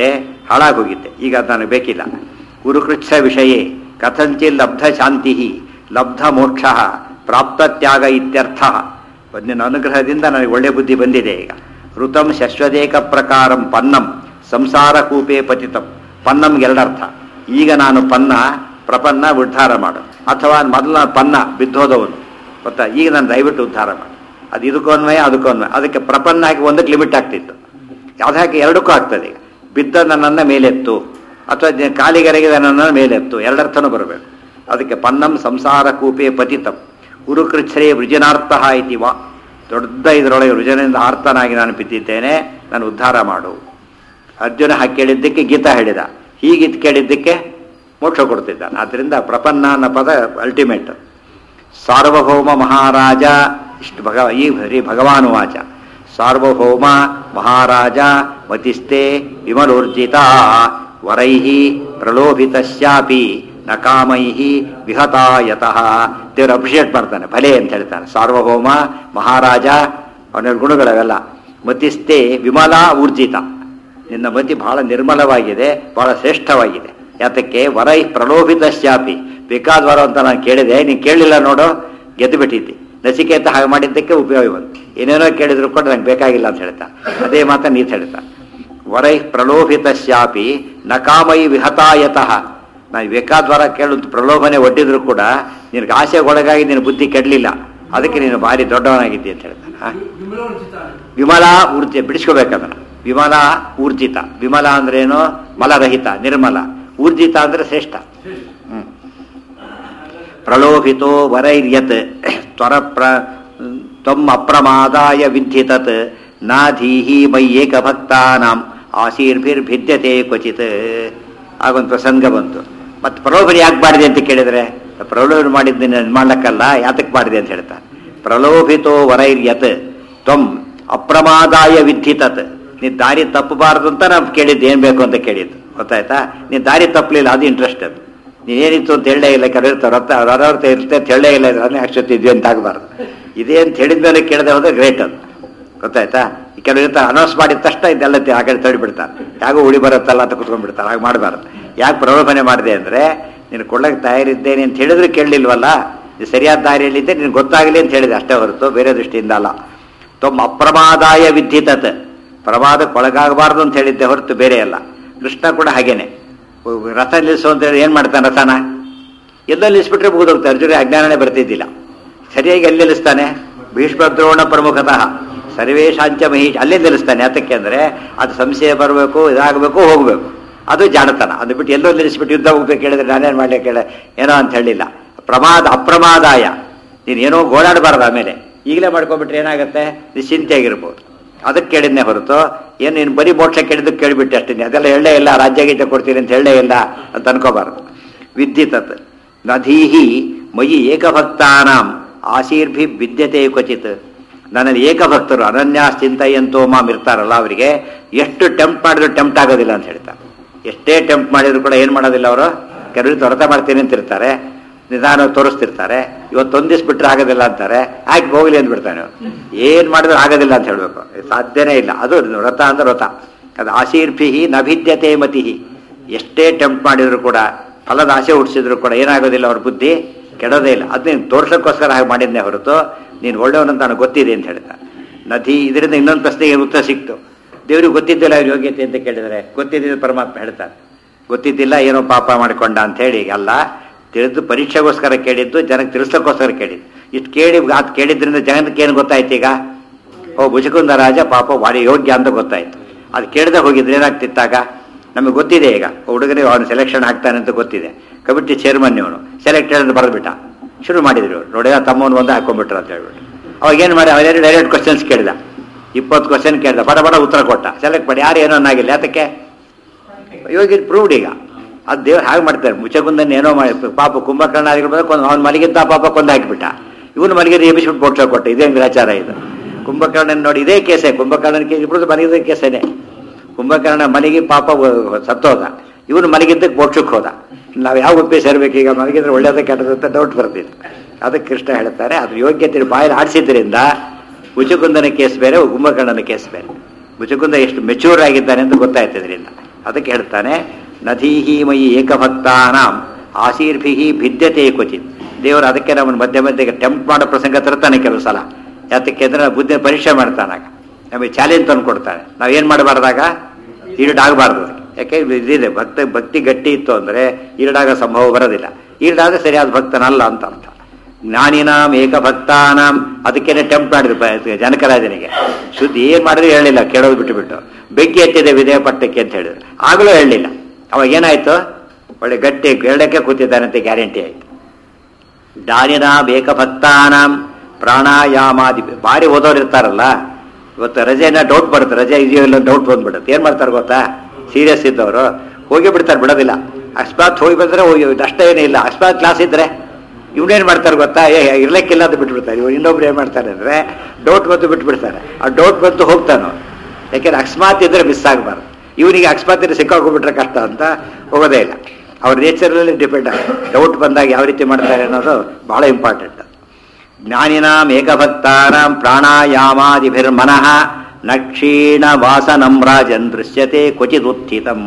ಹಾಳಾಗೋಗಿದ್ದೆ ಈಗ ಅದು ನನಗೆ ಬೇಕಿಲ್ಲ ಗುರುಕೃಚ್ಛ ವಿಷಯೇ ಕಥಂಚಿ ಲಬ್ಧ ಶಾಂತಿ ಲಬ್ಧ ಮೋಕ್ಷ ಪ್ರಾಪ್ತ ತ್ಯಾಗ ಇತ್ಯರ್ಥ ನಿನ್ನ ಅನುಗ್ರಹದಿಂದ ನನಗೆ ಒಳ್ಳೆ ಬುದ್ಧಿ ಬಂದಿದೆ ಈಗ ಋತಂ ಶಶ್ವದೇಕ ಪ್ರಕಾರಂ ಪನ್ನಂ ಸಂಸಾರ ಕೂಪೆ ಪತಿತಂ ಪನ್ನಂಗೆ ಎರಡರ್ಥ ಈಗ ನಾನು ಪನ್ನ ಪ್ರಪನ್ನ ಉದ್ಧಾರ ಮಾಡು ಅಥವಾ ಮೊದಲ ಪನ್ನ ಬಿದ್ದೋದವನು ಗೊತ್ತಾ ಈಗ ನಾನು ದಯವಿಟ್ಟು ಉದ್ಧಾರ ಮಾಡು ಅದು ಇದಕ್ಕೂ ಅನ್ವಯ ಅದಕ್ಕೂ ಅನ್ವಯ ಅದಕ್ಕೆ ಪ್ರಪನ್ನ ಹಾಕಿ ಒಂದಕ್ಕೆ ಲಿಮಿಟ್ ಆಗ್ತಿತ್ತು ಯಾವ್ದು ಹಾಕಿ ಎರಡಕ್ಕೂ ಆಗ್ತದೆ ಈಗ ಬಿದ್ದ ನನ್ನನ್ನು ಮೇಲೆತ್ತು ಅಥವಾ ಜ- ಕಾಲಿಗೆರೆಗೆ ನನ್ನನ್ನು ಮೇಲೆತ್ತು ಎರಡರ್ಥನೂ ಬರಬೇಕು ಅದಕ್ಕೆ ಪನ್ನಂ ಸಂಸಾರ ಕೂಪೆ ಪತಿತಂ ಉರುಕೃಚ್ಛರೇ ವೃಜನಾರ್ಥ ಇತಿ ವಾ ದೊಡ್ಡ ಇದರೊಳಗೆ ವೃಜನಿಂದ ಆರ್ತನಾಗಿ ನಾನು ಬಿದ್ದಿದ್ದೇನೆ ನಾನು ಉದ್ಧಾರ ಮಾಡು ಅರ್ಜುನ ಹಾಗೆ ಕೇಳಿದ್ದಕ್ಕೆ ಗೀತಾ ಹೇಳಿದ ಹೀಗಿತ್ ಕೇಳಿದ್ದಕ್ಕೆ ಮೋಕ್ಷ ಕೊಡ್ತಿದ್ದಾನೆ ಆದ್ದರಿಂದ ಪ್ರಪನ್ನ ಅನ್ನೋ ಪದ ಅಲ್ಟಿಮೇಟ್ ಸಾರ್ವಭೌಮ ಮಹಾರಾಜ ಇಷ್ಟು ಭಗ ಈ ಹರಿ ಭಗವಾನ್ ವಾಚ ಸಾರ್ವಭೌಮ ಮಹಾರಾಜ ಮತಿಸ್ತೆ ವಿಮಲೋರ್ಜಿತ ವರೈ ಪ್ರಲೋಭಿತಶ್ಯಾಪಿ ನ ಕಾಮೈ ವಿಹತಾಯತಃ ದೇವರು ಅಪ್ರಿಷಿಯೇಟ್ ಮಾಡ್ತಾನೆ ಭಲೆ ಅಂತ ಹೇಳ್ತಾನೆ ಸಾರ್ವಭೌಮ ಮಹಾರಾಜ ಅವನ ಗುಣಗಳವೆಲ್ಲ ಮತಿಸ್ತೆ ವಿಮಲ ಊರ್ಜಿತ ನಿನ್ನ ಮತಿ ಬಹಳ ನಿರ್ಮಲವಾಗಿದೆ ಬಹಳ ಶ್ರೇಷ್ಠವಾಗಿದೆ ಯಾತಕ್ಕೆ ವರೈ ಪ್ರಲೋಭಿತ ಶಾಪಿ ಬೇಕಾದ ವರ ಅಂತ ನಾನು ಕೇಳಿದೆ ನೀನು ಕೇಳಲಿಲ್ಲ ನೋಡು ಗೆದ್ದು ಬಿಟ್ಟಿದ್ದಿ ನಚಿಕೇತ ಹಾಗೆ ಮಾಡಿದ್ದಕ್ಕೆ ಉಪಯೋಗ ಬಂತು ಏನೇನೋ ಕೇಳಿದ್ರು ಕೂಡ ನಂಗೆ ಬೇಕಾಗಿಲ್ಲ ಅಂತ ಹೇಳ್ತಾ ಅದೇ ಮಾತ ನೀತ್ ಹೇಳ್ತಾ ವರೈ ಪ್ರಲೋಭಿತ ಶಾಪಿ ನಕಾಮೈ ವಿಹತಾಯತಃ ನಾನು ಬೇಕಾದ ವರ ಕೇಳು ಪ್ರಲೋಭನೆ ಒಡ್ಡಿದ್ರು ಕೂಡ ನಿನಗೆ ಆಸೆಗೊಳಗಾಗಿ ನಿನ್ನ ಬುದ್ಧಿ ಕೆಡಲಿಲ್ಲ ಅದಕ್ಕೆ ನೀನು ಭಾರಿ ದೊಡ್ಡವನಾಗಿದ್ದಿ ಅಂತ ಹೇಳ್ತಾನೆ ಆ? ವಿಮಲ ಊರ್ಜಿ ಬಿಡಿಸ್ಕೋಬೇಕದನ್ನ ವಿಮಲ ಊರ್ಜಿತ ವಿಮಲ ಅಂದ್ರೇನು ಮಲರಹಿತ ನಿರ್ಮಲ ಊರ್ಜಿತ ಅಂದ್ರೆ ಶ್ರೇಷ್ಠ ಹ್ಮ್. ಪ್ರಲೋಭಿತೋ ವರೈರ್ಯತ್ ತ್ವರ ಪ್ರ ತ್ವಂ ಅಪ್ರಮಾದಾಯ ವಿದ್ಧಿ ತತ್ ನಾಧೀಹಿ ಮೈ ಏಕಭಕ್ತಾನಾಂ ಆಶೀರ್ಭಿರ್ಭಿದ್ಯತೆ ಕ್ವಚಿತ್ ಆಗೊಂದು ಪ್ರಸಂಗ ಬಂತು ಮತ್ತೆ ಪ್ರಲೋಭನೆ ಯಾಕೆ ಮಾಡಿದೆ ಅಂತ ಕೇಳಿದ್ರೆ ಪ್ರಲೋಭನೆ ಮಾಡಿದ್ದನ್ನ ಮಾಡ್ಲಕ್ಕಲ್ಲ ಯಾತಕ್ಕೆ ಮಾಡಿದೆ ಅಂತ ಹೇಳ್ತಾರೆ ಪ್ರಲೋಭಿತೋ ವರೈರ್ಯತ್ ತ್ವಂ ಅಪ್ರಮಾದಾಯ ವಿದ್ಧಿ ತತ್ ನೀ ದಾರಿ ತಪ್ಪಬಾರದು ಅಂತ ನಾವು ಕೇಳಿದ್ದು ಏನ್ ಬೇಕು ಅಂತ ಕೇಳಿದ್ದು ಗೊತ್ತಾಯ್ತಾ ನೀ ದಾರಿ ತಪ್ಪಲಿಲ್ಲ ಅದು ಇಂಟ್ರೆಸ್ಟ್ ಅದು ನೀನೇನಿತ್ತು ಅಂತ ಹೇಳಲೇ ಇಲ್ಲ ಕರೆಯುತ್ತಾರೆ ರಥ ರಥ ಇರುತ್ತೆ ಅಂತ ಹೇಳಲೇ ಇಲ್ಲ ಅದನ್ನೇ ಅಕ್ಷತಿದ್ವಿ ಅಂತ ಆಗಬಾರ್ದು ಇದೇ ಅಂತ ಹೇಳಿದ ಮೇಲೆ ಕೇಳದೆ ಹೋದ್ರೆ ಗ್ರೇಟ್ ಅದು ಗೊತ್ತಾಯ್ತಾ ಈ ಕೆಲವರು ಇರ್ತಾರೆ ಅನೌನ್ಸ್ ಮಾಡಿದ ತಕ್ಷಣ ಇದೆಲ್ಲ ತಿ- ಆ ಕಡೆ ತಳ್ಳಿಬಿಡ್ತಾರೆ ಯಾಕೋ ಉಳಿ ಬರುತ್ತಲ್ಲ ಅಂತ ಕುತ್ಕೊಂಡ್ಬಿಡ್ತಾರೆ ಹಾಗೆ ಮಾಡಬಾರ್ದು ಯಾಕೆ ಪ್ರಲೋಭನೆ ಮಾಡಿದೆ ಅಂದರೆ ನೀನು ಕೊಡ್ಲಕ್ಕೆ ತಯಾರಿದ್ದೇನೆ ಅಂತ ಹೇಳಿದ್ರೆ ಕೇಳಲಿಲ್ವಲ್ಲ ಇದು ಸರಿಯಾದ ದಾರಿಯಲ್ಲಿದ್ದೆ ನಿನಗೆ ಗೊತ್ತಾಗಲಿ ಅಂತ ಹೇಳಿದೆ ಅಷ್ಟೇ ಹೊರತು ಬೇರೆ ದೃಷ್ಟಿಯಿಂದ ಅಲ್ಲ ತೊಮ್ಮ ಅಪ್ರಮಾದಾಯ ವಿದ್ಯುತತ್ ಪ್ರಮಾದಕ್ಕೆ ಒಳಗಾಗಬಾರ್ದು ಅಂತ ಹೇಳಿದ್ದೆ ಹೊರತು ಬೇರೆ ಅಲ್ಲ ಕೃಷ್ಣ ಕೂಡ ಹಾಗೇನೆ ರಥ ನಿಲ್ಲಿಸು ಅಂತ ಹೇಳಿ ಏನು ಮಾಡ್ತಾನೆ ರಥನ ಎಲ್ಲೋ ನಿಲ್ಲಿಸ್ಬಿಟ್ರೆ ಮುಗಿದೋಗ್ತಾರೆ ಅರ್ಜುನ ಅಜ್ಞಾನನೇ ಬರ್ತಿದ್ದಿಲ್ಲ ಸರಿಯಾಗಿ ಎಲ್ಲಿ ನಿಲ್ಲಿಸ್ತಾನೆ ಭೀಷ್ಮ ದ್ರೋಣ ಪ್ರಮುಖತಃ ಸರ್ವೇಶಾಂಚ ಮಹೀಶ್ ಅಲ್ಲೇ ನಿಲ್ಲಿಸ್ತಾನೆ ಯಾತಕ್ಕೆ ಅಂದರೆ ಅದು ಸಂಶಯ ಬರಬೇಕು ಇದಾಗಬೇಕು ಹೋಗಬೇಕು ಅದು ಜಾಣತನ ಅದು ಬಿಟ್ಟು ಎಲ್ಲೋ ನಿಲ್ಲಿಸ್ಬಿಟ್ಟು ಯುದ್ಧ ಹೋಗ್ಬೇಕು ಹೇಳಿದ್ರೆ ನಾನೇನು ಮಾಡ್ಲಿಕ್ಕೆ ಕೇಳ ಏನೋ ಅಂತ ಹೇಳಿಲ್ಲ ಪ್ರಮಾದ ಅಪ್ರಮಾದಾಯ ನೀನು ಏನೋ ಗೋಳಾಡಬಾರ್ದು ಆಮೇಲೆ ಈಗಲೇ ಮಾಡ್ಕೊಂಡ್ಬಿಟ್ರೆ ಏನಾಗುತ್ತೆ ನಿಶ್ಚಿಂತೆಯಾಗಿರ್ಬೋದು ಅದಕ್ಕೆ ಕೇಳಿದ್ನೆ ಹೊರತು ಏನು ನೀನು ಬರೀ ಮೋಕ್ಷ ಕೇಳಿದ್ದಕ್ಕೆ ಕೇಳಿಬಿಟ್ಟೆ ಅಷ್ಟೇ ಅದೆಲ್ಲ ಹೇಳೇ ಇಲ್ಲ ರಾಜ್ಯ ಗೀತೆ ಕೊಡ್ತೀನಿ ಅಂತ ಹೇಳೇ ಇಲ್ಲ ಅಂತ ಅನ್ಕೋಬಾರ್ದು ವಿದ್ಯುತತ್ ನಧೀಹಿ ಮಯಿ ಏಕಭಕ್ತಾನಾಂ ಆಶೀರ್ಭಿ ವಿದ್ಯತೆ ಕ್ವಚಿತ್ ನನ್ನಲ್ಲಿ ಏಕಭಕ್ತರು ಅನನ್ಯಾಸ್ ಚಿಂತೆಯಂತೋ ಮಾಮ್ ಇರ್ತಾರಲ್ಲ ಅವರಿಗೆ ಎಷ್ಟು ಟೆಂಪ್ಟ್ ಮಾಡಿದ್ರು ಟೆಂಪ್ಟ್ ಆಗೋದಿಲ್ಲ ಅಂತ ಹೇಳ್ತಾರೆ ಎಷ್ಟೇ ಟೆಂಪ್ಟ್ ಮಾಡಿದ್ರು ಕೂಡ ಏನು ಮಾಡೋದಿಲ್ಲ ಅವರು ಕೆಲವರು ವ್ರತ ಮಾಡ್ತೀನಿ ಅಂತ ಇರ್ತಾರೆ ನಿಧಾನ ತೋರಿಸ್ತಿರ್ತಾರೆ ಇವತ್ತೊಂದು ದಿವ್ಸ ಬಿಟ್ಟರೆ ಆಗೋದಿಲ್ಲ ಅಂತಾರೆ ಆಯ್ತು ಹೋಗ್ಲಿ ಅಂದ್ಬಿಡ್ತಾನೆ ಅವ್ನು. ಏನ್ ಮಾಡಿದ್ರು ಆಗೋದಿಲ್ಲ ಅಂತ ಹೇಳ್ಬೇಕು ಸಾಧ್ಯನೇ ಇಲ್ಲ ಅದು ವ್ರತ ಅಂದ್ರೆ ವ್ರತ ಅದು ಆಶೀರ್ಭಿಹಿ ನಭಿದ್ಯತೆ ಮತಿಹಿ ಎಷ್ಟೇ ಟೆಂಪ್ಟ್ ಮಾಡಿದ್ರು ಕೂಡ ಫಲದ ಆಸೆ ಹುಟ್ಟಿಸಿದ್ರು ಕೂಡ ಏನಾಗೋದಿಲ್ಲ ಅವ್ರ ಬುದ್ಧಿ ಕೆಡೋದೇ ಇಲ್ಲ ಅದು ನೀನು ತೋರ್ಸೋಕ್ಕೋಸ್ಕರ ಹಾಗೆ ಮಾಡಿದ್ನೇ ಹೊರತು ನೀನು ಒಳ್ಳೆಯವನಂತ ನನಗೆ ಗೊತ್ತಿದೆ ಅಂತ ಹೇಳ್ತಾರೆ ನದಿ ಇದರಿಂದ ಇನ್ನೊಂದು ಪ್ರಶ್ನೆಗೆ ಉತ್ತರ ಸಿಕ್ತು ದೇವ್ರಿಗೆ ಗೊತ್ತಿದ್ದಿಲ್ಲ ಅವ್ರ ಯೋಗ್ಯತೆ ಅಂತ ಕೇಳಿದರೆ ಗೊತ್ತಿದ್ದಿಲ್ಲ ಪರಮಾತ್ಮ ಹೇಳ್ತಾರೆ ಗೊತ್ತಿದ್ದಿಲ್ಲ ಏನೋ ಪಾಪ ಮಾಡಿಕೊಂಡ ಅಂತ ಹೇಳಿ ಅಲ್ಲ ತಿಳಿದು ಪರೀಕ್ಷೆಗೋಸ್ಕರ ಕೇಳಿದ್ದು ಜನಕ್ಕೆ ತಿಳಿಸೋಕ್ಕೋಸ್ಕರ ಕೇಳಿದ್ದು ಇಷ್ಟು ಕೇಳಿ ಅದು ಕೇಳಿದ್ರಿಂದ ಜನಕ್ಕೆ ಏನು ಗೊತ್ತಾಯ್ತು ಈಗ ಓ ಭುಜಕುಂದ ರಾಜ ಪಾಪ ಭಾರಿ ಯೋಗ್ಯ ಅಂತ ಗೊತ್ತಾಯ್ತು ಅದು ಕೇಳದೆ ಹೋಗಿದ್ರೆ ಏನಾಗ್ತಿತ್ತಾಗ ನಮಗೆ ಗೊತ್ತಿದೆ ಈಗ ಹುಡುಗನಿಗೆ ಅವನು ಸೆಲೆಕ್ಷನ್ ಆಗ್ತಾನೆ ಅಂತ ಗೊತ್ತಿದೆ ಕಮಿಟಿ ಚೇರ್ಮನ್ ಇವನು ಸೆಲೆಕ್ಟೆಡ್ ಅಂತ ಬರೆದ್ಬಿಟ್ಟ ಶುರು ಮಾಡಿದ್ರು ಇವ್ರು. ನೋಡಿ ತಮ್ಮನ್ನು ಒಂದು ಹಾಕೊಂಡ್ಬಿಟ್ರು ಅಂತ ಹೇಳ್ಬಿಟ್ಟು ಅವಾಗ ಏನು ಮಾಡಿ ಅವರೇನು ಡೈರೆಕ್ಟ್ ಕ್ವಶನ್ಸ್ ಕೇಳಿದ ಇಪ್ಪತ್ತು ಕ್ವಶನ್ ಕೇಳ್ದ ಬಡ ಬಡ ಉತ್ತರ ಕೊಟ್ಟ ಸೆಲೆಕ್ಟ್ ಮಾಡಿ ಯಾರು ಏನೋ ಆಗಿಲ್ಲ ಯಾತಕ್ಕೆ ಯೋಗಿ ಪ್ರೂವ್ಡ್ ಈಗ ಅದು ದೇವ್ರು ಹಾಗೆ ಮಾಡ್ತಾರೆ ಮುಚ್ಚಗುಂದನ್ನು ಏನೋ ಮಾಡಿ ಪಾಪ ಕುಂಭಕರ್ಣ ಆಗಿರ್ಬೇಕು ಅವ್ನು ಮಲಗಿದ್ದ ಪಾಪ ಕೊಂದು ಹಾಕಿಬಿಟ್ಟ ಇವನು ಮಲಗಿದ್ದು ಎಬ್ಬಿಸ್ಬಿಟ್ಟು ಮೋಕ್ಷ ಕೊಟ್ಟ ಇದೇ ಗ್ರಾಚಾರ ಇದು ಕುಂಭಕರ್ಣನ್ ನೋಡಿ ಇದೇ ಕೇಸೇ ಕುಂಭಕರ್ಣನ ಕೇಸ್ ಇಬ್ಬರದು ಮಲಗಿದ ಕೇಸೇನೆ ಕುಂಭಕರ್ಣ ಮಲಗಿ ಪಾಪ ವ- ಸತ್ತೋದ ಇವನು ಮಲಗಿದ್ದಕ್ಕೆ ಮೋಕ್ಷಕ್ಕೆ ಹೋದ ನಾವು ಯಾವ ಒಪ್ಪಿ ಸೇರ್ಬೇಕು ಈಗ ಮಲಗಿದ್ರೆ ಒಳ್ಳೇದ ಕೆಟ್ಟದ್ದು ಅಂತ ಡೌಟ್ ಬರ್ತಿತ್ತು ಅದಕ್ಕೆ ಕೃಷ್ಣ ಹೇಳ್ತಾರೆ ಅದ್ರ ಯೋಗ್ಯತೆ ಬಾಯಲ್ಲಿ ಆಡಿಸಿದ್ರಿಂದ ಮುಚುಕುಂದನ ಕೇಸ್ ಬೇರೆ ಕುಂಭಕರ್ಣನ ಕೇಸ್ ಬೇರೆ ಮುಚುಕುಂದ ಎಷ್ಟು ಮೆಚೂರ್ ಆಗಿದ್ದಾನೆ ಅಂತ ಗೊತ್ತಾಯ್ತು ಇದರಿಂದ ಅದಕ್ಕೆ ಹೇಳ್ತಾನೆ ನದೀಹಿ ಮಯಿ ಏಕಭಕ್ತಾನಾಂ ಆಶೀರ್ಭಿ ಭಿದ್ಯತೆ ಕ್ವಚಿತ್ ದೇವರು ಅದಕ್ಕೆ ನಮ್ಮನ್ನು ಮಧ್ಯೆ ಮಧ್ಯೆ ಟೆಂಪ್ಟ್ ಮಾಡೋ ಪ್ರಸಂಗ ತರ್ತಾನೆ ಕೆಲವು ಸಲ ಯಾತಕ್ಕೆ ಅಂದ್ರೆ ನಾವು ಬುದ್ಧಿ ಪರೀಕ್ಷೆ ಮಾಡ್ತಾನಾಗ ನಮಗೆ ಚಾಲೆಂಜ್ ತಂದು ಕೊಡ್ತಾನೆ ನಾವೇನು ಮಾಡಬಾರ್ದಾಗ ಈರಡಾಗಬಾರ್ದು ಅದಕ್ಕೆ ಯಾಕೆ ಇದಿದೆ ಭಕ್ತ ಭಕ್ತಿ ಗಟ್ಟಿ ಇತ್ತು ಅಂದರೆ ಈರಡಾಗೋ ಸಂಭವ ಬರೋದಿಲ್ಲ ಈರಡಾಗ ಸರಿಯಾದ ಭಕ್ತನಲ್ಲ ಅಂತ ಅರ್ಥ ಜ್ಞಾನಿನಾಂ ಏಕಭಕ್ತಾನಾಂ ಅದಕ್ಕೇನೆ ಟೆಂಪ್ಟ್ ಮಾಡಿದ್ರು ಜನಕರಾಜನಿಗೆ ಶುದ್ಧಿ ಏನ್ ಮಾಡಿದ್ರು ಹೇಳಿಲ್ಲ ಕೇಳೋದು ಬಿಟ್ಟು ಬಿಟ್ಟು ಬೆಂಕಿ ಎತ್ತಿದೆ ವಿಧೇಯ ಪಟ್ಟಕ್ಕೆ ಅಂತ ಹೇಳಿದ್ರು ಆಗಲೂ ಹೇಳಲಿಲ್ಲ ಅವಾಗ ಏನಾಯ್ತು ಒಳ್ಳೆ ಗಟ್ಟಿ ಹೇಳಕ್ಕೆ ಕೂತಿದ್ದಾನಂತೆ ಗ್ಯಾರಂಟಿ ಆಯ್ತು ಜ್ಞಾನಿನಾಂ ಏಕಭಕ್ತಾನಾಂ ಪ್ರಾಣಾಯಾಮಾದಿ ಭಾರಿ ಓದೋರು ಇರ್ತಾರಲ್ಲ ಇವತ್ತು ರಜೆನ ಡೌಟ್ ಬರುತ್ತೆ ರಜೆ ಇದೆಯೋ ಇಲ್ಲ ಡೌಟ್ ಬಂದ್ಬಿಡುತ್ತೆ ಏನ್ ಮಾಡ್ತಾರೆ ಗೊತ್ತಾ ಸೀರಿಯಸ್ ಇದ್ದವರು ಹೋಗಿ ಬಿಡ್ತಾರೆ ಬಿಡೋದಿಲ್ಲ ಅಕಸ್ಮಾತ್ ಹೋಗಿ ಬಂದ್ರೆ ಹೋಗಿ ನಷ್ಟ ಏನೂ ಇಲ್ಲ ಅಕಸ್ಮಾತ್ ಕ್ಲಾಸ್ ಇದ್ರೆ ಇವನೇನ್ ಮಾಡ್ತಾರೆ ಗೊತ್ತಾ ಏ ಇರ್ಲಿಕ್ಕಿಲ್ಲ ಅಂತ ಬಿಟ್ಬಿಡ್ತಾರೆ ಇವ್ರು ಇನ್ನೊಬ್ರು ಏನ್ ಮಾಡ್ತಾರೆ ಅಂದ್ರೆ ಡೌಟ್ ಬಂತು ಬಿಟ್ಬಿಡ್ತಾರೆ ಆ ಡೌಟ್ ಬಂತು ಹೋಗ್ತಾನು ಯಾಕೆಂದ್ರೆ ಅಕಸ್ಮಾತ್ ಇದ್ರೆ ಮಿಸ್ ಆಗಬಾರ್ದು ಇವನಿಗೆ ಅಕಸ್ಮಾತ್ ಇದ್ರೆ ಸಿಕ್ಕಾಕೊಂಡ್ಬಿಟ್ರೆ ಕಷ್ಟ ಅಂತ ಹೋಗೋದೇ ಇಲ್ಲ ಅವ್ರ ನೇಚರಲ್ಲಿ ಡಿಪೆಂಡ್ ಆಗುತ್ತೆ ಡೌಟ್ ಬಂದಾಗ ಯಾವ ರೀತಿ ಮಾಡ್ತಾರೆ ಅನ್ನೋದು ಬಹಳ ಇಂಪಾರ್ಟೆಂಟ್ ಜ್ಞಾನಿನಾಂ ಏಕಭಕ್ತಾನಾಂ ಪ್ರಾಣಾಯಾಮಾದಿಭಿರ್ಮನಃ ನಕ್ಷೀಣ ವಾಸನಂ ರಾಜನ್ ದೃಶ್ಯತೆ ಕ್ವಚಿದುತ್ಥಿತಂ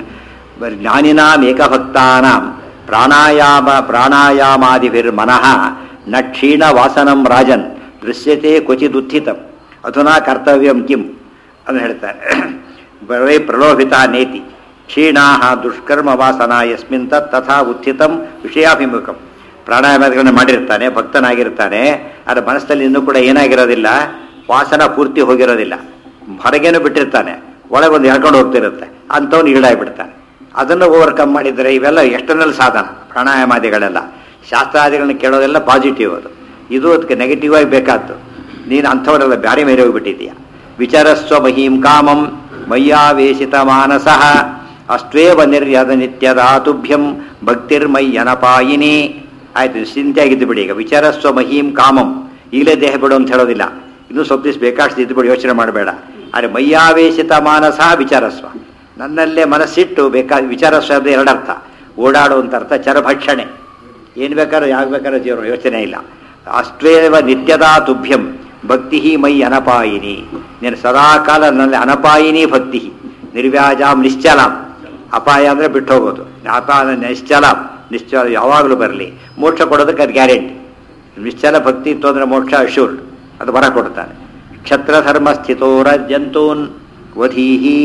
ಜ್ಞಾನಿನಾಂ ಏಕಭಕ್ತಾನಾಂ ಪ್ರಾಣಾಯಾಮ ಪ್ರಾಣಾಯಾಮಾದಿಭಿರ್ಮನಃ ನಕ್ಷೀಣ ವಾಸನಂ ರಾಜನ್ ದೃಶ್ಯತೆ ಕ್ವಚಿದುತ್ಥಿತಂ ಅಧುನಾ ಕರ್ತವ್ಯಂ ಕಿಂ ಅಂತ ಹೇಳ್ತಾರೆ ಬರೇ ಪ್ರಲೋಭಿತ ನೇತಿ ಕ್ಷೀಣಾ ದುಷ್ಕರ್ಮ ವಾಸನ ಯಸ್ಮಿನ್ ತತ್ ತಥಾ ಉತ್ಥಿತಂ ವಿಷಯಾಭಿಮುಖಂ ಪ್ರಾಣಾಯಾಮಗಳನ್ನು ಮಾಡಿರ್ತಾನೆ ಭಕ್ತನಾಗಿರ್ತಾನೆ ಅದರ ಮನಸ್ಸಲ್ಲಿ ಇನ್ನೂ ಕೂಡ ಏನಾಗಿರೋದಿಲ್ಲ ವಾಸನ ಪೂರ್ತಿ ಹೋಗಿರೋದಿಲ್ಲ ಹೊರಗೇನು ಬಿಟ್ಟಿರ್ತಾನೆ ಒಳಗೊಂದು ಎಳ್ಕೊಂಡು ಹೋಗ್ತಿರುತ್ತೆ ಅಂಥವ್ನು ಈಡಾಗ್ಬಿಡ್ತಾನೆ ಅದನ್ನು ಓವರ್ಕಮ್ ಮಾಡಿದರೆ ಇವೆಲ್ಲ ಎಕ್ಸ್ಟರ್ನಲ್ ಸಾಧನ ಪ್ರಾಣಾಯಾಮಾದಿಗಳೆಲ್ಲ ಶಾಸ್ತ್ರಾದಿಗಳನ್ನ ಕೇಳೋದೆಲ್ಲ ಪಾಸಿಟಿವ್ ಅದು ಇದು ಅದಕ್ಕೆ ನೆಗೆಟಿವ್ ಆಗಿ ಬೇಕಾದ್ದು ನೀನು ಅಂಥವರೆಲ್ಲ ಬ್ಯಾರೆ ಮೇಲೆ ಹೋಗ್ಬಿಟ್ಟಿದೀಯ ವಿಚಾರಸ್ವ ಮಹೀಂ ಕಾಮಂ ಮಯ್ಯಾವೇಶಿತ ಮಾನಸಃ ಅಷ್ಟ್ವೇವ ನಿರ್ಯದ ನಿತ್ಯದ ತುಭ್ಯಂ ಭಕ್ತಿರ್ಮಯ್ಯನಪಾಯಿನಿ ಆಯ್ತು ಚಿಂತೆಯಾಗಿದ್ದು ಬಿಡಿ ಈಗ ವಿಚಾರಸ್ವ ಮಹೀಂ ಕಾಮಂ ಈಗಲೇ ದೇಹ ಬಿಡು ಅಂತ ಹೇಳೋದಿಲ್ಲ ಇನ್ನೂ ಸ್ವಲ್ಪ ದಿವಸ ಬೇಕಾಷ್ಟು ಇದ್ದು ಬಿಡಿ ಯೋಚನೆ ಮಾಡಬೇಡ ಆದರೆ ಮಯ್ಯಾವೇಶಿತ ಮಾನಸ ವಿಚಾರಸ್ವ ನನ್ನಲ್ಲೇ ಮನಸ್ಸಿಟ್ಟು ಬೇಕಾದ ವಿಚಾರಸ್ವ ಅಂದ್ರೆ ಎರಡರ್ಥ ಓಡಾಡುವಂತ ಅರ್ಥ ಚರಭಕ್ಷಣೆ ಏನು ಬೇಕಾದ್ರೂ ಯಾಕೆ ಬೇಕಾದ್ರೂ ಜೀವನ ಯೋಚನೆ ಇಲ್ಲ ಅಷ್ಟ್ವೇವ ನಿತ್ಯದಾ ತುಭ್ಯಂ ಭಕ್ತಿ ಮೈ ಅನಪಾಯಿನಿ ನೀನು ಸದಾಕಾಲ ನನ್ನಲ್ಲಿ ಅನಪಾಯಿನಿ ಭಕ್ತಿ ನಿರ್ವ್ಯಾಜಾಂ ನಿಶ್ಚಲಾಂ ಅಪಾಯ ಅಂದರೆ ಬಿಟ್ಟು ಹೋಗೋದು ಅಪಾಯ ನಿಶ್ಚಲಾಂ ನಿಶ್ಚಲ ಯಾವಾಗಲೂ ಬರಲಿ ಮೋಕ್ಷ ಕೊಡೋದಕ್ಕೆ ಅದು ಗ್ಯಾರಂಟಿ ನಿಶ್ಚಲ ಭಕ್ತಿ ಇತ್ತು ಅಂದರೆ ಮೋಕ್ಷ ಅಶೂರ್ಡ್ ಅದು ಬರ ಕೊಡ್ತಾನೆ ಕ್ಷತ್ರಧರ್ಮ ಸ್ಥಿತೋರ ಜಂತೂನ್ ವಧೀಹಿ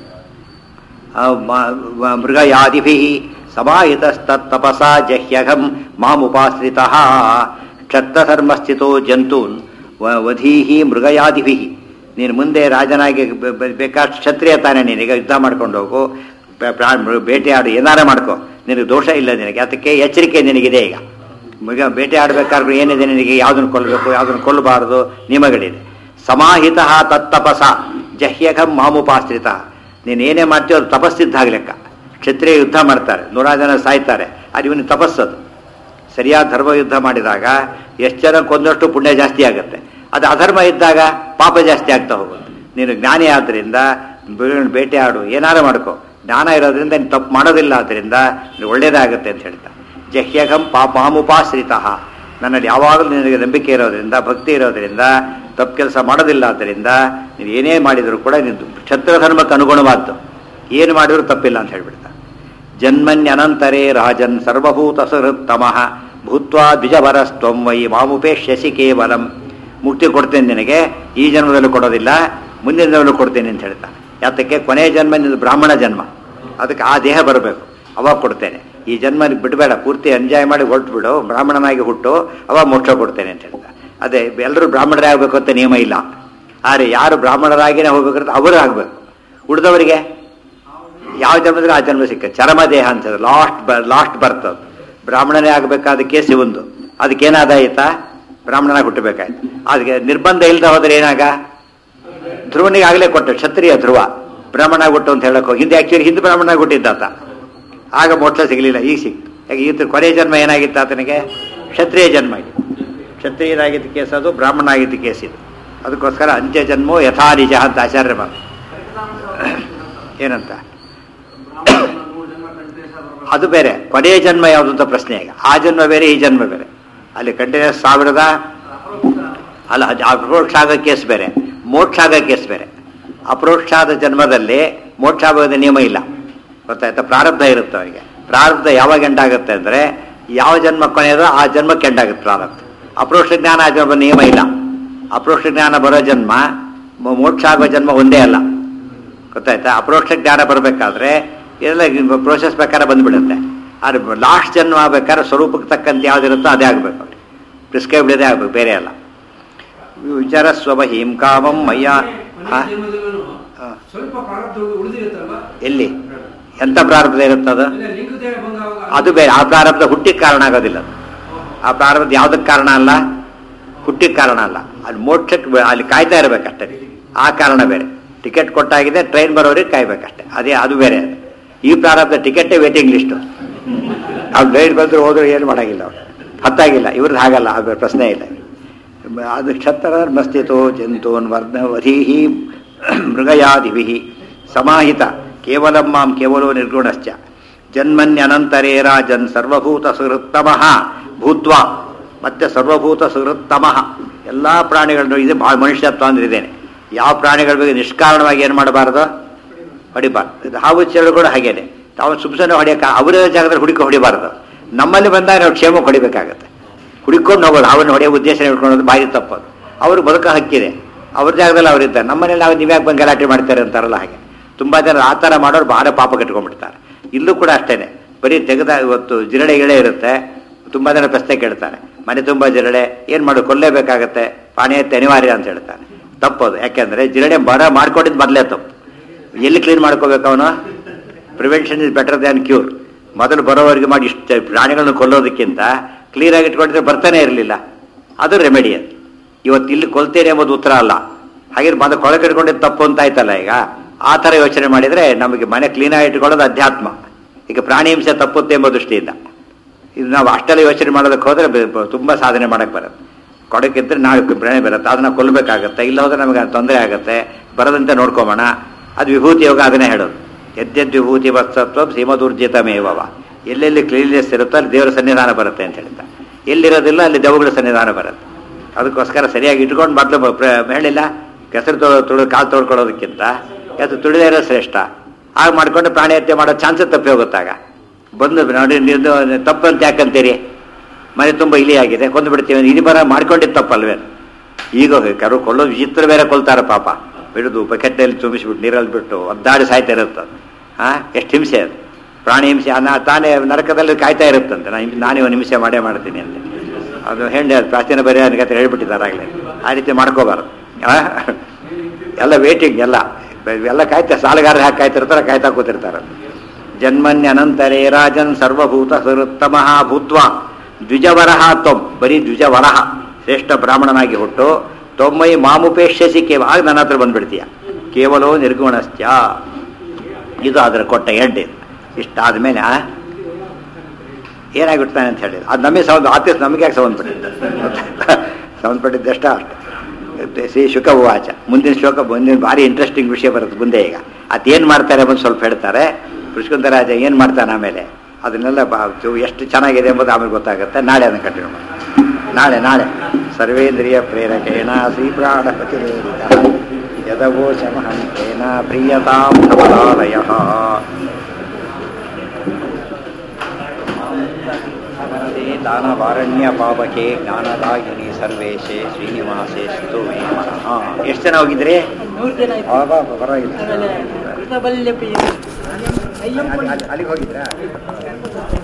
ಮೃಗಯಾದಿಭಿ ಸಮಾಹಿತಸ್ತತ್ತಪಸಾ ಜಹ್ಯಘಂ ಮಾಮುಪಾಶ್ರಿತ ಕ್ಷತ್ರಧರ್ಮಸ್ಥಿತೋ ಜಂತೂನ್ ವ- ವಧೀಹಿ ಮೃಗಯಾದಿಭಿ ನೀನು ಮುಂದೆ ರಾಜನಾಗಿ ಬ- ಬ- ಬೇಕಾದ ಕ್ಷತ್ರಿಯ ತಾನೆ ನೀನೀಗ ಯುದ್ಧ ಮಾಡ್ಕೊಂಡು ಹೋಗು ಬೆ- ಪ್ರಾ- ಮೃ- ಬೇಟೆಯಾಡು ಏನಾರ ಮಾಡ್ಕೋ ನಿನಗೆ ದೋಷ ಇಲ್ಲ ನಿನಗೆ ಅದಕ್ಕೆ ಎಚ್ಚರಿಕೆ ನಿನಗಿದೆ ಈಗ ಮೃಗ ಬೇಟೆ ಆಡಬೇಕಾದ್ರೆ ಏನಿದೆ ನಿನಗೆ ಯಾವುದನ್ನು ಕೊಲ್ಲಬೇಕು ಯಾವುದನ್ನು ಕೊಲ್ಲಬಾರದು ನಿಯಮಗಳಿದೆ ಸಮಾಹಿತ ತತ್ತಪಸ ಜಹ್ಯಘಂ ಮಾಮುಪಾಶ್ರಿತ ನೀನು ಏನೇ ಮಾಡ್ತೀಯೋ ಅದು ತಪಸ್ಸಿದ್ದಾಗ ಲೆಕ್ಕ ಕ್ಷತ್ರಿಯ ಯುದ್ಧ ಮಾಡ್ತಾರೆ ನೂರಾರು ಜನ ಸಾಯ್ತಾರೆ ಅದು ಇವನಿಗೆ ತಪಸ್ಸದು ಸರಿಯಾದ ಧರ್ಮ ಯುದ್ಧ ಮಾಡಿದಾಗ ಎಷ್ಟು ಜನ ಕೊಂದಷ್ಟು ಪುಣ್ಯ ಜಾಸ್ತಿ ಆಗುತ್ತೆ ಅದು ಅಧರ್ಮ ಇದ್ದಾಗ ಪಾಪ ಜಾಸ್ತಿ ಆಗ್ತಾ ಹೋಗುತ್ತೆ ನೀನು ಜ್ಞಾನಿ ಆದ್ದರಿಂದ ಬೆ- ಬೇಟೆ ಆಡು ಏನಾರು ಮಾಡ್ಕೋ ಜ್ಞಾನ ಇರೋದ್ರಿಂದ ನೀನು ತಪ್ಪು ಮಾಡೋದಿಲ್ಲ ಆದ್ದರಿಂದ ನೀನು ಒಳ್ಳೇದಾಗುತ್ತೆ ಅಂತ ಹೇಳ್ತಾ ಜಹ್ಯಘಂ ಪಾಪಾಮುಪಾಶ್ರಿತ ನನ್ನಲ್ಲಿ ಯಾವಾಗಲೂ ನಿನಗೆ ನಂಬಿಕೆ ಇರೋದ್ರಿಂದ ಭಕ್ತಿ ಇರೋದ್ರಿಂದ ತಪ್ಪು ಕೆಲಸ ಮಾಡೋದಿಲ್ಲ ಆದ್ದರಿಂದ ನೀನು ಏನೇ ಮಾಡಿದರೂ ಕೂಡ ನೀನು ಕ್ಷತ್ರ ಧರ್ಮಕ್ಕೆ ಅನುಗುಣವಾದ್ದು ಏನು ಮಾಡಿದರೂ ತಪ್ಪಿಲ್ಲ ಅಂತ ಹೇಳ್ಬಿಡ್ತಾ ಜನ್ಮನ್ಯನಂತರೇ ರಾಜನ್ ಸರ್ವಭೂತ ಸುಹೃತ್ತಮಃ ಭೂತ್ವಾ ದ್ವಿಜವರಸ್ತ್ವಂ ವೈ ಮಾಮುಪೇಶ್ಯಸಿ ಕೇವಲಂ ಮುಕ್ತಿ ಕೊಡ್ತೇನೆ ನಿನಗೆ ಈ ಜನ್ಮದಲ್ಲೂ ಕೊಡೋದಿಲ್ಲ ಮುಂದಿನ ಜನ್ಮದಲ್ಲೂ ಕೊಡ್ತೇನೆ ಅಂತ ಹೇಳ್ತಾ ಯಾತಕ್ಕೆ ಕೊನೆಯ ಜನ್ಮ ನಿಂದು ಬ್ರಾಹ್ಮಣ ಜನ್ಮ ಅದಕ್ಕೆ ಆ ದೇಹ ಬರಬೇಕು ಅವಾಗ ಕೊಡ್ತೇನೆ ಈ ಜನ್ಮ ನೀನ್ ಬಿಡಬೇಡ ಪೂರ್ತಿ ಎಂಜಾಯ್ ಮಾಡಿ ಹೊರಟು ಬಿಡು ಬ್ರಾಹ್ಮಣನಾಗಿ ಹುಟ್ಟು ಅವಾಗ ಮೋಕ್ಷ ಕೊಡ್ತೇನೆ ಅಂತ ಹೇಳ್ತಾ ಅದೇ ಎಲ್ಲರೂ ಬ್ರಾಹ್ಮಣರೇ ಆಗಬೇಕು ಅಂತ ನಿಯಮ ಇಲ್ಲ ಆದರೆ ಯಾರು ಬ್ರಾಹ್ಮಣರಾಗಿನೇ ಹೋಗ್ಬೇಕಂತ ಅವರು ಆಗಬೇಕು ಉಳಿದವರಿಗೆ ಯಾವ ಜನ್ಮದಲ್ಲಿ ಆ ಜನ್ಮ ಸಿಕ್ಕ ಚರಮ ದೇಹ ಅಂತ ಲಾಸ್ಟ್ ಲಾಸ್ಟ್ ಬರ್ತ್ ಅದು ಬ್ರಾಹ್ಮಣನೇ ಆಗಬೇಕಾದ ಕೇಸ್ ಒಂದು ಅದಕ್ಕೇನಾದಾಯ್ತಾ ಬ್ರಾಹ್ಮಣನಾಗಿ ಹುಟ್ಟಬೇಕಾಯ್ತು ಅದಕ್ಕೆ ನಿರ್ಬಂಧ ಇಲ್ಲದೆ ಹೋದ್ರೆ ಏನಾಗ ಧ್ರುವನಿಗೆ ಆಗಲೇ ಕೊಟ್ಟ ಕ್ಷತ್ರಿಯ ಧ್ರುವ ಬ್ರಾಹ್ಮಣ ಹುಟ್ಟು ಅಂತ ಹೇಳಕ್ ಹೋಗಿ ಹಿಂದೆ ಆಕ್ಚುಲಿ ಹಿಂದೆ ಬ್ರಾಹ್ಮಣ ಹುಟ್ಟಿದ್ದಾತ ಆಗ ಮೋಕ್ಷ ಸಿಗಲಿಲ್ಲ ಈಗ ಸಿಕ್ತು ಯಾಕೆ ಈತ ಕೊನೆ ಜನ್ಮ ಏನಾಗಿತ್ತು ಆತನಿಗೆ ಕ್ಷತ್ರಿಯ ಜನ್ಮ ಇದು ಕ್ಷತ್ರಿಯರಾಗಿದ್ದ ಕೇಸ್ ಅದು ಬ್ರಾಹ್ಮಣ ಆಗಿದ್ದ ಕೇಸ್ ಇದು ಅದಕ್ಕೋಸ್ಕರ ಅಂತ್ಯ ಜನ್ಮೋ ಯಥಾ ನಿಜ ಅಂತ ಆಚಾರ್ಯ ಮಾತು ಏನಂತ ಅದು ಬೇರೆ ಕೊನೆಯ ಜನ್ಮ ಯಾವುದು ಅಂತ ಪ್ರಶ್ನೆ ಈಗ ಆ ಜನ್ಮ ಬೇರೆ ಈ ಜನ್ಮ ಬೇರೆ ಅಲ್ಲಿ ಕಂಟಿನ್ಯೂಸ್ ಸಾವಿರದ ಅಲ್ಲ ಅದು ಅಪ್ರೋಕ್ಷ ಆಗೋ ಕೇಸ್ ಬೇರೆ ಮೋಕ್ಷ ಆಗೋ ಕೇಸ್ ಬೇರೆ ಅಪ್ರೋಕ್ಷ ಆದ ಜನ್ಮದಲ್ಲಿ ಮೋಕ್ಷ ಆಗೋದ ನಿಯಮ ಇಲ್ಲ ಗೊತ್ತಾಯ್ತಾ ಪ್ರಾರಬ್ಧ ಇರುತ್ತೆ ಅವರಿಗೆ ಪ್ರಾರಬ್ಧ ಯಾವಾಗ ಎಂಡಾಗುತ್ತೆ ಅಂದರೆ ಯಾವ ಜನ್ಮ ಕೊನೆಯದೋ ಆ ಜನ್ಮಕ್ಕೆ ಎಂಡಾಗುತ್ತೆ ಪ್ರಾರಬ್ಧ ಅಪ್ರೋಕ್ಷ ಜ್ಞಾನ ಆ ಜನ್ಮ ನಿಯಮ ಇಲ್ಲ ಅಪ್ರೋಕ್ಷ ಜ್ಞಾನ ಬರೋ ಜನ್ಮ ಮೊ- ಮೋಕ್ಷ ಆಗೋ ಜನ್ಮ ಒಂದೇ ಅಲ್ಲ ಗೊತ್ತಾಯ್ತಾ ಅಪ್ರೋಕ್ಷ ಜ್ಞಾನ ಬರಬೇಕಾದ್ರೆ ಇದೆಲ್ಲ ಪ್ರೋಸೆಸ್ ಬೇಕಾದ್ರೆ ಬಂದ್ಬಿಡುತ್ತೆ ಆದರೆ ಲಾಸ್ಟ್ ಜನ್ಮ ಆಗ್ಬೇಕಾದ್ರೆ ಸ್ವರೂಪಕ್ಕೆ ತಕ್ಕಂತೆ ಯಾವ್ದಿರುತ್ತೋ ಅದೇ ಆಗಬೇಕು ಅವ್ರಿಗೆ ಪ್ರಿಸ್ಕ್ರೈಬ್ಡ್ ಅದೇ ಆಗಬೇಕು ಬೇರೆ ಅಲ್ಲ ವಿಚಾರ ಸ್ವಭಹೀಂ ಕಾಮಂ ಮಯ್ಯ ಹಾ? ಜನ್ಮದಲ್ಲೂ ಹಾ. ಸ್ವಲ್ಪ ಪ್ರಾರಬ್ಧ ಉಳಿದಿರುತ್ತಲ್ವಾ ಎಲ್ಲಿ ಎಂಥ ಪ್ರಾರಬ್ಧ ಇರುತ್ತದು ಲಿಂಗ ದೇಹ ಭಂಗ ಆವಾಗ ಅದು ಬೇರೆ ಆ ಪ್ರಾರಬ್ಧ ಹುಟ್ಟಿಗೆ ಕಾರಣ ಆಗೋದಿಲ್ಲ ಅದು. ಆ ಪ್ರಾರಬ್ಧ ಯಾವುದಕ್ಕೆ ಕಾರಣ ಅಲ್ಲ ಹುಟ್ಟಿಗೆ ಕಾರಣ ಅಲ್ಲ ಅಲ್ಲಿ ಮೋಕ್ಷಕ್ಕೆ ಬೆ- ಅಲ್ಲಿ ಕಾಯ್ತಾ ಇರಬೇಕಷ್ಟೇ ಆ ಕಾರಣ ಬೇರೆ ಟಿಕೆಟ್ ಕೊಟ್ಟಾಗಿದೆ ಟ್ರೈನ್ ಬರೋರಿಗೆ ಕಾಯ್ಬೇಕಷ್ಟೇ ಅದೇ ಅದು ಬೇರೆ ಅದು. ಈ ಪ್ರಾರಬ್ಧ ಟಿಕೆಟೇ ವೇಟಿಂಗ್ ಲಿಸ್ಟು ಅವ್ರು ಟ್ರೈನ್ ಬಂದ್ರು ಹೋದ್ರು ಏನು ಮಾಡೋಂಗಿಲ್ಲ ಅವ್ರು ಹತ್ತಾಗಿಲ್ಲ ಇವ್ರದ್ದು ಹಾಗಲ್ಲ ಅದು ಪ್ರಶ್ನೆ ಇಲ್ಲ ಅದು ಕ್ಷತ್ರ ಮಸ್ತಿತೋ ಜಂತೂನ್ ವರ್ಣವಧೀಹಿ ಮೃಗಯಾದಿಭಿ ಸಮಾಹಿತ ಕೇವಲಂ ಮಾಂ ಕೇವಲೋ ನಿರ್ಗುಣಶ್ಚ ಜನ್ಮನ್ಯನಂತರೇ ರಾಜನ್ ಸರ್ವಭೂತ ಸುಹೃತ್ತಮಃ ಭೂತ್ವ ಮತ್ತೆ ಸರ್ವಭೂತ ಸುಹೃತ್ತಮಃ ಎಲ್ಲ ಪ್ರಾಣಿಗಳನ್ನು ಇದು ಭಾಳ ಮನುಷ್ಯತ್ವ ಅಂದ್ರೆ ಇದೇನೆ ಯಾವ ಪ್ರಾಣಿಗಳ ಬಗ್ಗೆ ನಿಷ್ಕಾರಣವಾಗಿ ಏನು ಮಾಡಬಾರ್ದು ಹೊಡಿಬಾರ್ದು ಇದು ಹಾವು ಚೆರಳುಗಳು ಹಾಗೇನೆ ತಾವು ಸುಮ್ಸನೆ ಹೊಡೆಯಕ್ಕೆ ಅವರ ಜಾಗದಲ್ಲಿ ಹುಡುಕಿ ಹೊಡಿಬಾರ್ದು ನಮ್ಮಲ್ಲಿ ಬಂದಾಗ ನಾವು ಕ್ಷೇಮಕ್ಕೆ ಹೊಡಿಬೇಕಾಗತ್ತೆ ಹುಡುಕೊಂಡು ಹೋಗೋದು ಅವನ್ನ ಹೊಡೆಯೋ ಉದ್ದೇಶ ಇಟ್ಕೊಳ್ಳೋದು ಭಾರಿ ತಪ್ಪದು ಅವರು ಬದುಕೋ ಹಕ್ಕಿದೆ ಅವ್ರ ಜಾಗದಲ್ಲಿ ಅವರಿದ್ದಾರೆ ನಮ್ಮನೇಲಿ ನಾವು ನೀವ್ಯಾಕೆ ಬಂದು ಗಲಾಟೆ ಮಾಡ್ತಾರೆ ಅಂತಾರಲ್ಲ ಹಾಗೆ ತುಂಬ ಜನ ಆ ಥರ ಮಾಡೋರು ಭಾಳ ಪಾಪ ಕಟ್ಕೊಂಡ್ಬಿಡ್ತಾರೆ ಇಲ್ಲೂ ಕೂಡ ಅಷ್ಟೇನೆ ಬರೀ ತೆಗೆದ ಇವತ್ತು ಜಿರಳೆ ಗಿಳೆ ಇರುತ್ತೆ ತುಂಬ ಜನ ಪ್ರಶ್ನೆ ಕೇಳ್ತಾರೆ ಮನೆ ತುಂಬ ಜಿರಳೆ ಏನು ಮಾಡು ಕೊಲ್ಲೇಬೇಕಾಗತ್ತೆ ಪಾಣಿ ಎತ್ತಿ ಅನಿವಾರ್ಯ ಅಂತ ಹೇಳ್ತಾನೆ ತಪ್ಪದು ಯಾಕೆಂದರೆ ಜಿರಳೆ ಬರ ಮಾಡ್ಕೊಂಡಿದ್ದು ಮೊದಲೇ ತಪ್ಪು ಎಲ್ಲಿ ಕ್ಲೀನ್ ಮಾಡ್ಕೋಬೇಕು ಅವನು prevention is better than cure ಮೊದಲು ಬರೋವರೆಗೆ ಮಾಡಿ ಇಷ್ಟು ಪ್ರಾಣಿಗಳನ್ನು ಕೊಲ್ಲೋದಕ್ಕಿಂತ ಕ್ಲೀನಾಗಿ ಇಟ್ಕೊಂಡಿದ್ರೆ ಬರ್ತಾನೆ ಇರಲಿಲ್ಲ ಅದು ರೆಮಿಡಿ ಅದು ಇವತ್ತು ಇಲ್ಲಿ ಕೊಲ್ತೇನೆ ಎಂಬುದು ಉತ್ತರ ಅಲ್ಲ ಹಾಗೆ ಮೊದಲು ಕೊಳಗೆ ಇಟ್ಕೊಂಡಿದ್ದು ತಪ್ಪು ಅಂತ ಆಯ್ತಲ್ಲ ಈಗ ಆ ಥರ ಯೋಚನೆ ಮಾಡಿದರೆ ನಮಗೆ ಮನೆ ಕ್ಲೀನಾಗಿ ಇಟ್ಕೊಳ್ಳೋದು ಅಧ್ಯಾತ್ಮ ಈಗ ಪ್ರಾಣಿ ಹಿಂಸೆ ತಪ್ಪುತ್ತೆ ಎಂಬ ದೃಷ್ಟಿಯಿಂದ ಇದು ನಾವು ಅಷ್ಟೆಲ್ಲ ಯೋಚನೆ ಮಾಡೋದಕ್ಕೆ ಹೋದರೆ ತುಂಬ ಸಾಧನೆ ಮಾಡೋಕ್ಕೆ ಬರುತ್ತೆ ಕೊಡಕ್ಕಿದ್ರೆ ನಾವು ಪ್ರಾಣಿ ಬರುತ್ತೆ ಅದನ್ನ ಕೊಲ್ಲಬೇಕಾಗತ್ತೆ ಇಲ್ಲ ಹೋದ್ರೆ ನಮಗೆ ತೊಂದರೆ ಆಗುತ್ತೆ ಬರದಂತೆ ನೋಡ್ಕೊಬೋಣ ಅದು ವಿಭೂತಿ ಯೋಗ ಅದನ್ನೇ ಹೇಳೋದು ಯದ್ಯದ್ ವಿಭೂತಿ ವತ್ಸತ್ವ ಸೀಮದೂರ್ಜಿತಮೇವವ ಎಲ್ಲೆಲ್ಲಿ ಕ್ಲೀನ್ನೆಸ್ ಇರುತ್ತೋ ಅಲ್ಲಿ ದೇವರ ಸನ್ನಿಧಾನ ಬರುತ್ತೆ ಅಂತ ಹೇಳ್ತಾ ಎಲ್ಲಿರೋದಿಲ್ಲ ಅಲ್ಲಿ ದೆವ್ವಗಳ ಸನ್ನಿಧಾನ ಬರುತ್ತೆ ಅದಕ್ಕೋಸ್ಕರ ಸರಿಯಾಗಿ ಇಟ್ಕೊಂಡು ಮೊದಲು ಹೇಳಿಲ್ಲ ಕೆಸರು ತೊಳೆ ತುಳು ಕಾಲು ತೊಳ್ಕೊಳ್ಳೋದಕ್ಕಿಂತ ಕೆಸರು ತುಳಿದೇ ಇರೋ ಶ್ರೇಷ್ಠ ಆಗ ಮಾಡ್ಕೊಂಡು ಪ್ರಾಣಿ ಹತ್ಯೆ ಮಾಡೋ ಚಾನ್ಸಸ್ ತಪ್ಪಿ ಹೋಗುತ್ತಾಗ ಬಂದು ನೋಡಿ ನೀವು ತಪ್ಪಂತ ಯಾಕಂತೀರಿ ಮನೆ ತುಂಬ ಇಲಿ ಆಗಿದೆ ಕೊಂದು ಬಿಡ್ತೀವಿ ಇಲಿ ಬರ ಮಾಡ್ಕೊಂಡಿದ್ದು ತಪ್ಪಲ್ವೇ ಈಗ ಕರು ಕೊಳ್ಳೋದು ವಿಚಿತ್ರ ಬೇರೆ ಕೊಲ್ತಾರೆ ಪಾಪ ಬಿಡುದು ಬಕೆಟ್ನಲ್ಲಿ ತುಂಬಿಸ್ಬಿಟ್ಟು ನೀರಲ್ಲಿ ಬಿಟ್ಟು ಒದ್ದಾಡಿ ಸಾಯ್ತಾ ಇರುತ್ತೆ ಹಾಂ ಎಷ್ಟು ಹಿಂಸೆ ಅದು ಪ್ರಾಣಿ ಹಿಂಸೆ ಅನ್ನ ತಾನೇ ನರಕದಲ್ಲಿ ಕಾಯ್ತಾ ಇರುತ್ತಂತೆ ನಾನು ನಾನೇ ಒಂದು ಹಿಂಸೆ ಮಾಡೇ ಮಾಡ್ತೀನಿ ಅಂತ ಅದು ಹೆಂಡೆ ಅದು ಪ್ರಾಚೀನ ಬರೀ ಕತೆ ಹೇಳ್ಬಿಟ್ಟಿದ್ದಾರೆ ಆಗಲೇ ಆ ರೀತಿ ಮಾಡ್ಕೋಬಾರ್ದು ಆ? ಎಲ್ಲ ವೇಟಿಂಗ್ ಎಲ್ಲ ಎಲ್ಲ ಕಾಯ್ತಾ ಸಾಲಗಾರ ಹಾಕಿ ಕಾಯ್ತಿರ್ತಾರೆ ಕಾಯ್ತಾ ಕೂತಿರ್ತಾರೆ ಜನ್ಮನ್ಯನಂತರೇ ರಾಜನ್ ಸರ್ವಭೂತ ಸರುತ್ತಮಃ ಭೂತ್ವ ದ್ವಿಜವರಹ ತ್ವಂ ಬರೀ ದ್ವಿಜವರಹ ಶ್ರೇಷ್ಠ ಬ್ರಾಹ್ಮಣನಾಗಿ ಹುಟ್ಟು ತೊಮ್ಮೈ ಮಾಮುಪೇಕ್ಷಸಿ ಕೇವ ಆಗ ನನ್ನ ಹತ್ರ ಬಂದ್ಬಿಡ್ತೀಯ ಕೇವಲೋ ನಿರ್ಗುಣಶ್ಚ ಇದು ಅದರ ಕೊಟ್ಟ ಎಡ್ಡೆ ಇಷ್ಟಾದ್ಮೇಲೆ ಆ? ಏನಾಗಿಬಿಡ್ತಾನೆ ಅಂತ ಹೇಳಿದ್ರು ಅದು ನಮಗೆ ಸಂಬಂಧ ಆತೀಸ್ ನಮಗೆ ಯಾಕೆ ಸಂಬಂಧಪಟ್ಟಿದ್ದು ಸಂಬಂಧಪಟ್ಟಿದ್ದಷ್ಟ ಅಷ್ಟೇ ಶ್ರೀ ಶುಕ ಉವಾಚ ಮುಂದಿನ ಶ್ಲೋಕ ಮುಂದಿನ ಭಾರಿ ಇಂಟ್ರೆಸ್ಟಿಂಗ್ ವಿಷಯ ಬರುತ್ತೆ ಮುಂದೆ ಈಗ ಅದೇನು ಮಾಡ್ತಾರೆ ಬಂದು ಸ್ವಲ್ಪ ಹೇಳ್ತಾರೆ ಪುಷ್ಕುಂದರಾಜ ಏನು ಮಾಡ್ತಾನೆ ಆಮೇಲೆ ಅದನ್ನೆಲ್ಲ ಬಾ- ಚು- ಎಷ್ಟು ಚೆನ್ನಾಗಿದೆ ಎಂಬುದು ಆಮೇಲೆ ಗೊತ್ತಾಗುತ್ತೆ ನಾಳೆ ಅದನ್ನು ಕಂಟಿನ್ಯೂ ಮಾಡಿ ನಾಳೆ ನಾಳೆ ಸರ್ವೇಂದ್ರಿಯ ಪ್ರೇರಕೇಣ ಶ್ರೀ ಪ್ರಾಣಪತಿ ಯದವೋಚಮಹಂತೇನ ಪ್ರಿಯತಾಂ ಕಮಲಾಲಯ ನಮಸ್ತೆ ದಾನವಾರಣ್ಯ ಪಾವಕೆ ಜ್ಞಾನದಾಯಿನಿ ಸರ್ವೇಶೆ ಶ್ರೀನಿವಾಸೇ ಸ್ತೋ ಮೇ ಮನಃ ಎಷ್ಟು ಜನ ಹೋಗಿದ್ರಿ ನೂರು ಜನ ಆಯ್ತು. ಆಗ ಪರವಾಗಿಲ್ಲ ಆಮೇಲೆ ಕೃತಬಲ್ಯ ಪಿ- ಅಯ್ಯಪ್ಪ ಅಲ್ಲಿ- ಅಲ್ಲಿ- ಅಲ್ಲಿಗೆ ಹೋಗಿದ್ರಾ